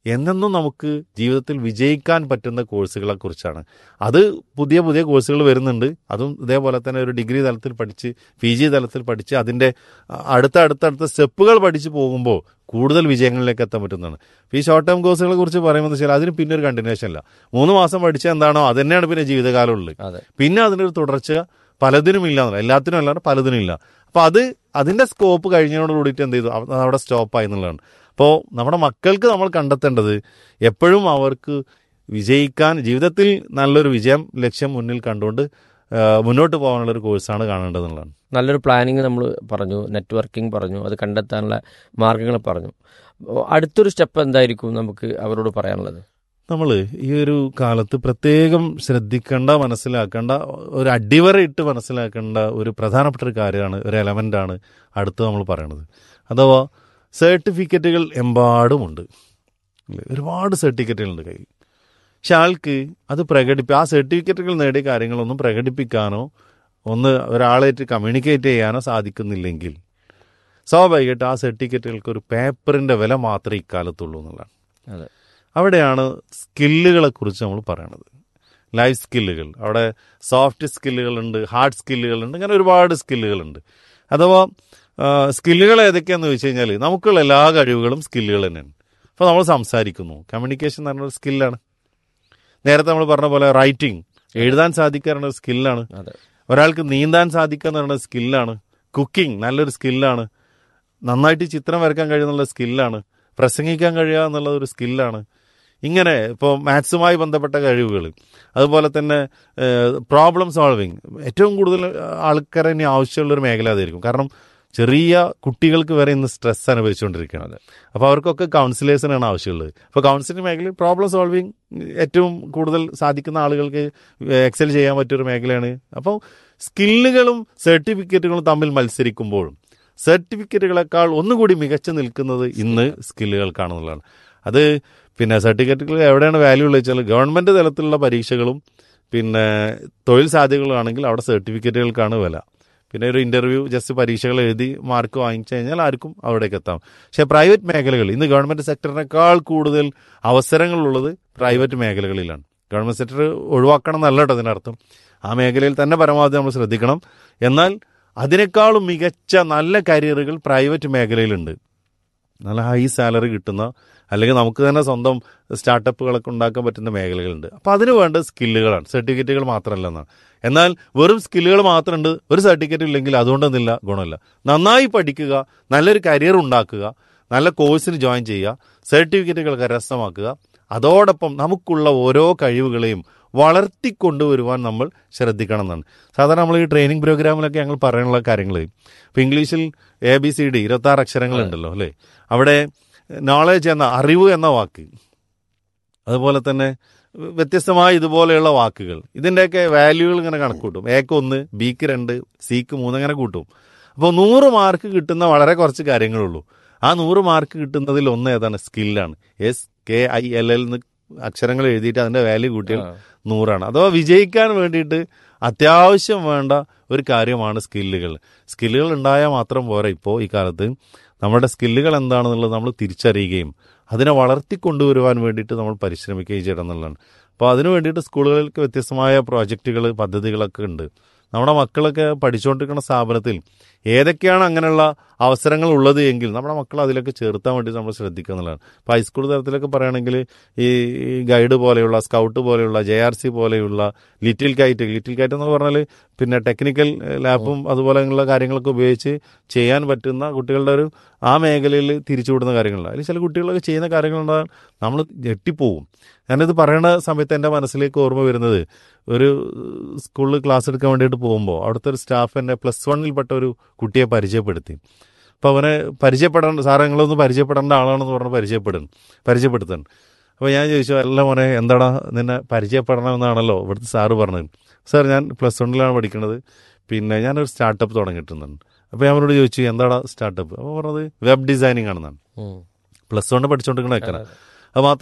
എന്നെന്നും നമുക്ക് ജീവിതത്തിൽ വിജയിക്കാൻ പറ്റുന്ന കോഴ്സുകളെ കുറിച്ചാണ് അത് പുതിയ പുതിയ കോഴ്സുകൾ വരുന്നുണ്ട് അതും ഇതേപോലെ തന്നെ ഒരു ഡിഗ്രി തലത്തിൽ പഠിച്ച് പി ജി തലത്തിൽ പഠിച്ച് അതിൻ്റെ അടുത്ത അടുത്ത അടുത്ത സ്റ്റെപ്പുകൾ പഠിച്ച് പോകുമ്പോൾ കൂടുതൽ വിജയങ്ങളിലേക്ക് എത്താൻ പറ്റുന്നതാണ് ഇപ്പോൾ ഈ ഷോർട്ട് ടേം കോഴ്സുകളെ കുറിച്ച് പറയുമ്പോൾ വെച്ചാൽ അതിന് പിന്നെ ഒരു കണ്ടിന്യൂഷൻ ഇല്ല മൂന്ന് മാസം പഠിച്ചാൽ എന്താണോ അത് തന്നെയാണ് പിന്നെ ജീവിതകാലം ഉള്ളത് അതെ പിന്നെ അതിനൊരു തുടർച്ച പലതിനും ഇല്ല എന്നല്ല എല്ലാത്തിനും അല്ലാണ്ട് പലതിനും ഇല്ല അപ്പോൾ അത് അതിൻ്റെ സ്കോപ്പ് കഴിഞ്ഞതോട് കൂടിയിട്ട് എന്ത് ചെയ്തു അത് അവിടെ സ്റ്റോപ്പായി എന്നുള്ളതാണ് അപ്പോൾ നമ്മുടെ മക്കൾക്ക് നമ്മൾ കണ്ടെത്തേണ്ടത് എപ്പോഴും അവർക്ക് വിജയിക്കാൻ ജീവിതത്തിൽ നല്ലൊരു വിജയം ലക്ഷ്യം മുന്നിൽ കണ്ടുകൊണ്ട് ആ, മുന്നോട്ട് പോകാനുള്ള ഒരു കോഴ്സാണ് കാണേണ്ടതെന്നുള്ളതാണ് നല്ലൊരു പ്ലാനിങ് നമ്മൾ പറഞ്ഞു നെറ്റ്വർക്കിംഗ് പറഞ്ഞു അത് കണ്ടെത്താനുള്ള മാർഗങ്ങൾ പറഞ്ഞു അപ്പോൾ അടുത്തൊരു സ്റ്റെപ്പ് എന്തായിരിക്കും നമുക്ക് അവരോട് പറയാനുള്ളത് നമ്മൾ ഈ ഒരു കാലത്ത് പ്രത്യേകം ശ്രദ്ധിക്കേണ്ട മനസ്സിലാക്കേണ്ട ഒരു അടിവരയിട്ട് മനസ്സിലാക്കേണ്ട ഒരു പ്രധാനപ്പെട്ട ഒരു കാര്യമാണ് ഒരു എലമെൻ്റാണ് അടുത്ത് നമ്മൾ പറയണത് അഥവാ സർട്ടിഫിക്കറ്റുകൾ എമ്പാടുമുണ്ട് ഇല്ലേ? ഒരുപാട് സർട്ടിഫിക്കറ്റുകളുണ്ട് കയ്യിൽ പക്ഷെ ആൾക്ക് അത് പ്രകടിപ്പി ആ സർട്ടിഫിക്കറ്റുകൾ നേടിയ കാര്യങ്ങളൊന്നും പ്രകടിപ്പിക്കാനോ ഒന്ന് ഒരാളായിട്ട് കമ്മ്യൂണിക്കേറ്റ് ചെയ്യാനോ സാധിക്കുന്നില്ലെങ്കിൽ സ്വാഭാവികമായിട്ട് ആ സർട്ടിഫിക്കറ്റുകൾക്ക് ഒരു പേപ്പറിൻ്റെ വില മാത്രമേ ഇക്കാലത്തുള്ളൂ എന്നുള്ളതാണ് അതെ അവിടെയാണ് സ്കില്ലുകളെ കുറിച്ച് നമ്മൾ പറയണത് ലൈഫ് സ്കില്ലുകൾ അവിടെ സോഫ്റ്റ് സ്കില്ലുകളുണ്ട് ഹാർഡ് സ്കില്ലുകളുണ്ട് ഇങ്ങനെ ഒരുപാട് സ്കില്ലുകളുണ്ട് അഥവാ ആ, സ്കില്ലുകൾ ഏതൊക്കെയാണെന്ന് വെച്ച് കഴിഞ്ഞാൽ നമുക്കുള്ള എല്ലാ കഴിവുകളും സ്കില്ലുകൾ തന്നെയാണ് അപ്പോൾ നമ്മൾ സംസാരിക്കുന്നു കമ്മ്യൂണിക്കേഷൻ എന്ന് പറഞ്ഞൊരു സ്കില്ലാണ് നേരത്തെ നമ്മൾ പറഞ്ഞ പോലെ റൈറ്റിംഗ് എഴുതാൻ സാധിക്കുക എന്നൊരു സ്കില്ലാണ് അതെ ഒരാൾക്ക് നീന്താൻ സാധിക്കുക എന്ന് പറയുന്ന സ്കില്ലാണ് കുക്കിംഗ് നല്ലൊരു സ്കില്ലാണ് നന്നായിട്ട് ചിത്രം വരയ്ക്കാൻ കഴിയുന്നുള്ള സ്കില്ലാണ് പ്രസംഗിക്കാൻ കഴിയുക എന്നുള്ള ഒരു സ്കില്ലാണ് ഇങ്ങനെ ഇപ്പോൾ മാത്സുമായി ബന്ധപ്പെട്ട കഴിവുകൾ അതുപോലെ തന്നെ പ്രോബ്ലം സോൾവിങ് ഏറ്റവും കൂടുതൽ ആൾക്കാരെ ഇനി ആവശ്യമുള്ള ഒരു മേഖല അതായിരിക്കും കാരണം ചെറിയ കുട്ടികൾക്ക് വരെ ഇന്ന് സ്ട്രെസ് അനുഭവിച്ചുകൊണ്ടിരിക്കുകയാണ് അപ്പോൾ അവർക്കൊക്കെ കൗൺസിലേഴ്സിനാണ് ആവശ്യമുള്ളത് അപ്പോൾ കൗൺസിലിംഗ് മേഖലയിൽ പ്രോബ്ലം സോൾവിങ് ഏറ്റവും കൂടുതൽ സാധിക്കുന്ന ആളുകൾക്ക് എക്സൽ ചെയ്യാൻ പറ്റിയൊരു മേഖലയാണ് അപ്പോൾ സ്കില്ലുകളും സർട്ടിഫിക്കറ്റുകളും തമ്മിൽ മത്സരിക്കുമ്പോഴും സർട്ടിഫിക്കറ്റുകളെക്കാൾ ഒന്നുകൂടി മികച്ചു നിൽക്കുന്നത് ഇന്ന് സ്കില്ലുകൾക്കാണെന്നുള്ളതാണ് അത് പിന്നെ സർട്ടിഫിക്കറ്റുകൾ എവിടെയാണ് വാല്യൂ ഉള്ളത് വെച്ചാൽ ഗവൺമെൻറ് തലത്തിലുള്ള പരീക്ഷകളും പിന്നെ തൊഴിൽ സാധ്യതകളാണെങ്കിൽ അവിടെ സർട്ടിഫിക്കറ്റുകൾക്കാണ് വില പിന്നെ ഒരു ഇൻ്റർവ്യൂ ജസ്റ്റ് പരീക്ഷകൾ എഴുതി മാർക്ക് വാങ്ങിച്ചു കഴിഞ്ഞാൽ ആർക്കും അവിടേക്ക് എത്താം പക്ഷേ പ്രൈവറ്റ് മേഖലകൾ ഇന്ന് ഗവൺമെൻറ് സെക്ടറിനേക്കാൾ കൂടുതൽ അവസരങ്ങളുള്ളത് പ്രൈവറ്റ് മേഖലകളിലാണ് ഗവൺമെൻറ് സെക്ടർ ഒഴിവാക്കണം എന്നല്ല കേട്ടോ അതിനർത്ഥം ആ മേഖലയിൽ തന്നെ പരമാവധി നമ്മൾ ശ്രദ്ധിക്കണം എന്നാൽ അതിനേക്കാളും മികച്ച നല്ല കരിയറുകൾ പ്രൈവറ്റ് മേഖലയിലുണ്ട് നല്ല ഹൈ സാലറി കിട്ടുന്ന അല്ലെങ്കിൽ നമുക്ക് തന്നെ സ്വന്തം സ്റ്റാർട്ടപ്പുകളൊക്കെ ഉണ്ടാക്കാൻ പറ്റുന്ന മേഖലകളുണ്ട് അപ്പോൾ അതിന് വേണ്ട സ്കില്ലുകളാണ് സർട്ടിഫിക്കറ്റുകൾ മാത്രമല്ല എന്നാണ് എന്നാൽ വെറും സ്കില്ലുകൾ മാത്രമുണ്ട് ഒരു സർട്ടിഫിക്കറ്റ് ഇല്ലെങ്കിൽ അതുകൊണ്ടൊന്നുമില്ല ഗുണമില്ല നന്നായി പഠിക്കുക നല്ലൊരു കരിയർ ഉണ്ടാക്കുക നല്ല കോഴ്സിന് ജോയിൻ ചെയ്യുക സർട്ടിഫിക്കറ്റുകൾ കരസ്ഥമാക്കുക അതോടൊപ്പം നമുക്കുള്ള ഓരോ കഴിവുകളെയും വളർത്തിക്കൊണ്ടുവരുവാൻ നമ്മൾ ശ്രദ്ധിക്കണം എന്നാണ് സാധാരണ നമ്മൾ ഈ ട്രെയിനിങ് പ്രോഗ്രാമിലൊക്കെ ഞങ്ങൾ പറയാനുള്ള കാര്യങ്ങൾ ഇപ്പോൾ ഇംഗ്ലീഷിൽ എ ബി സി ഡി ഇരുപത്താറ് അക്ഷരങ്ങളുണ്ടല്ലോ അല്ലേ അവിടെ നോളേജ് എന്ന അറിവ് എന്ന വാക്ക് അതുപോലെ തന്നെ വ്യത്യസ്തമായ ഇതുപോലെയുള്ള വാക്കുകൾ ഇതിൻ്റെയൊക്കെ വാല്യൂകൾ ഇങ്ങനെ കണക്ക് കൂട്ടും എക്ക് ഒന്ന് ബിക്ക് രണ്ട് സിക്ക് മൂന്ന് അങ്ങനെ കൂട്ടും അപ്പോൾ നൂറ് മാർക്ക് കിട്ടുന്ന വളരെ കുറച്ച് കാര്യങ്ങളുള്ളൂ ആ നൂറ് മാർക്ക് കിട്ടുന്നതിൽ ഒന്ന് ഏതാണ് സ്കില്ലാണ് S K I L L എന്ന് അക്ഷരങ്ങൾ എഴുതിയിട്ട് അതിൻ്റെ വാല്യൂ കൂട്ടിയാൽ നൂറാണ് അഥവാ വിജയിക്കാൻ വേണ്ടിയിട്ട് അത്യാവശ്യം വേണ്ട ഒരു കാര്യമാണ് സ്കില്ലുകൾ സ്കില്ലുകൾ ഉണ്ടായാൽ മാത്രം പോരാ ഇപ്പോൾ ഈ കാലത്ത് നമ്മുടെ സ്കില്ലുകൾ എന്താണെന്നുള്ളത് നമ്മൾ തിരിച്ചറിയുകയും അതിനെ വളർത്തിക്കൊണ്ടുവരുവാൻ വേണ്ടിയിട്ട് നമ്മൾ പരിശ്രമിക്കുകയും ചെയ്യണം എന്നുള്ളതാണ് അപ്പോൾ അതിനു വേണ്ടിയിട്ട് സ്കൂളുകൾക്ക് വ്യത്യസ്തമായ പ്രോജക്റ്റുകൾ പദ്ധതികളൊക്കെ ഉണ്ട് നമ്മുടെ മക്കളൊക്കെ പഠിച്ചുകൊണ്ടിരിക്കുന്ന സ്ഥാപനത്തിൽ ഏതൊക്കെയാണ് അങ്ങനെയുള്ള അവസരങ്ങൾ ഉള്ളത് എങ്കിൽ നമ്മുടെ മക്കളെ അതിലൊക്കെ ചേർത്താൻ വേണ്ടി നമ്മൾ ശ്രദ്ധിക്കുക എന്നുള്ളതാണ് ഇപ്പോൾ ഹൈസ്കൂൾ തലത്തിലൊക്കെ പറയുകയാണെങ്കിൽ ഈ ഗൈഡ് പോലെയുള്ള സ്കൗട്ട് പോലെയുള്ള ജെ ആർ സി പോലെയുള്ള ലിറ്റിൽ കൈറ്റ് ലിറ്റിൽ കൈറ്റ് എന്ന് പറഞ്ഞാൽ പിന്നെ ടെക്നിക്കൽ ലാബും അതുപോലെയുള്ള കാര്യങ്ങളൊക്കെ ഉപയോഗിച്ച് ചെയ്യാൻ പറ്റുന്ന കുട്ടികളുടെ ഒരു ആ മേഖലയിൽ തിരിച്ചുവിടുന്ന കാര്യങ്ങളുണ്ട് അതിൽ ചില കുട്ടികളൊക്കെ ചെയ്യുന്ന കാര്യങ്ങളുണ്ടാകാൻ നമ്മൾ ഞെട്ടിപ്പോവും ഞാനിത് പറയുന്ന സമയത്ത് എൻ്റെ മനസ്സിലേക്ക് ഓർമ്മ വരുന്നത് ഒരു സ്കൂളിൽ ക്ലാസ് എടുക്കാൻ വേണ്ടിയിട്ട് പോകുമ്പോൾ അവിടുത്തെ ഒരു സ്റ്റാഫ് എന്നെ പ്ലസ് വണ്ണിൽപ്പെട്ട ഒരു കുട്ടിയെ പരിചയപ്പെടുത്തി അപ്പോൾ അവനെ പരിചയപ്പെടേണ്ട സാറേ നിങ്ങളൊന്ന് പരിചയപ്പെടേണ്ട ആളാണെന്ന് പറഞ്ഞ് പരിചയപ്പെടുന്നു പരിചയപ്പെടുത്തണം അപ്പോൾ ഞാൻ ചോദിച്ചു അല്ല മോനെ എന്താടാ നിന്നെ പരിചയപ്പെടണമെന്നാണല്ലോ ഇവിടുത്തെ സാറ് പറഞ്ഞത് സാർ ഞാൻ പ്ലസ് വണ്ണിലാണ് പഠിക്കുന്നത് പിന്നെ ഞാനൊരു സ്റ്റാർട്ടപ്പ് തുടങ്ങിയിട്ടുണ്ട് അപ്പോൾ ഞാൻ അവരോട് ചോദിച്ചു എന്താടാ സ്റ്റാർട്ടപ്പ് അപ്പോൾ പറഞ്ഞത് വെബ് ഡിസൈനിങ് ആണെന്നാണ് ഉം. പ്ലസ് വണ്ണ് പഠിച്ചുകൊണ്ടിരിക്കണ അത് മാത്രം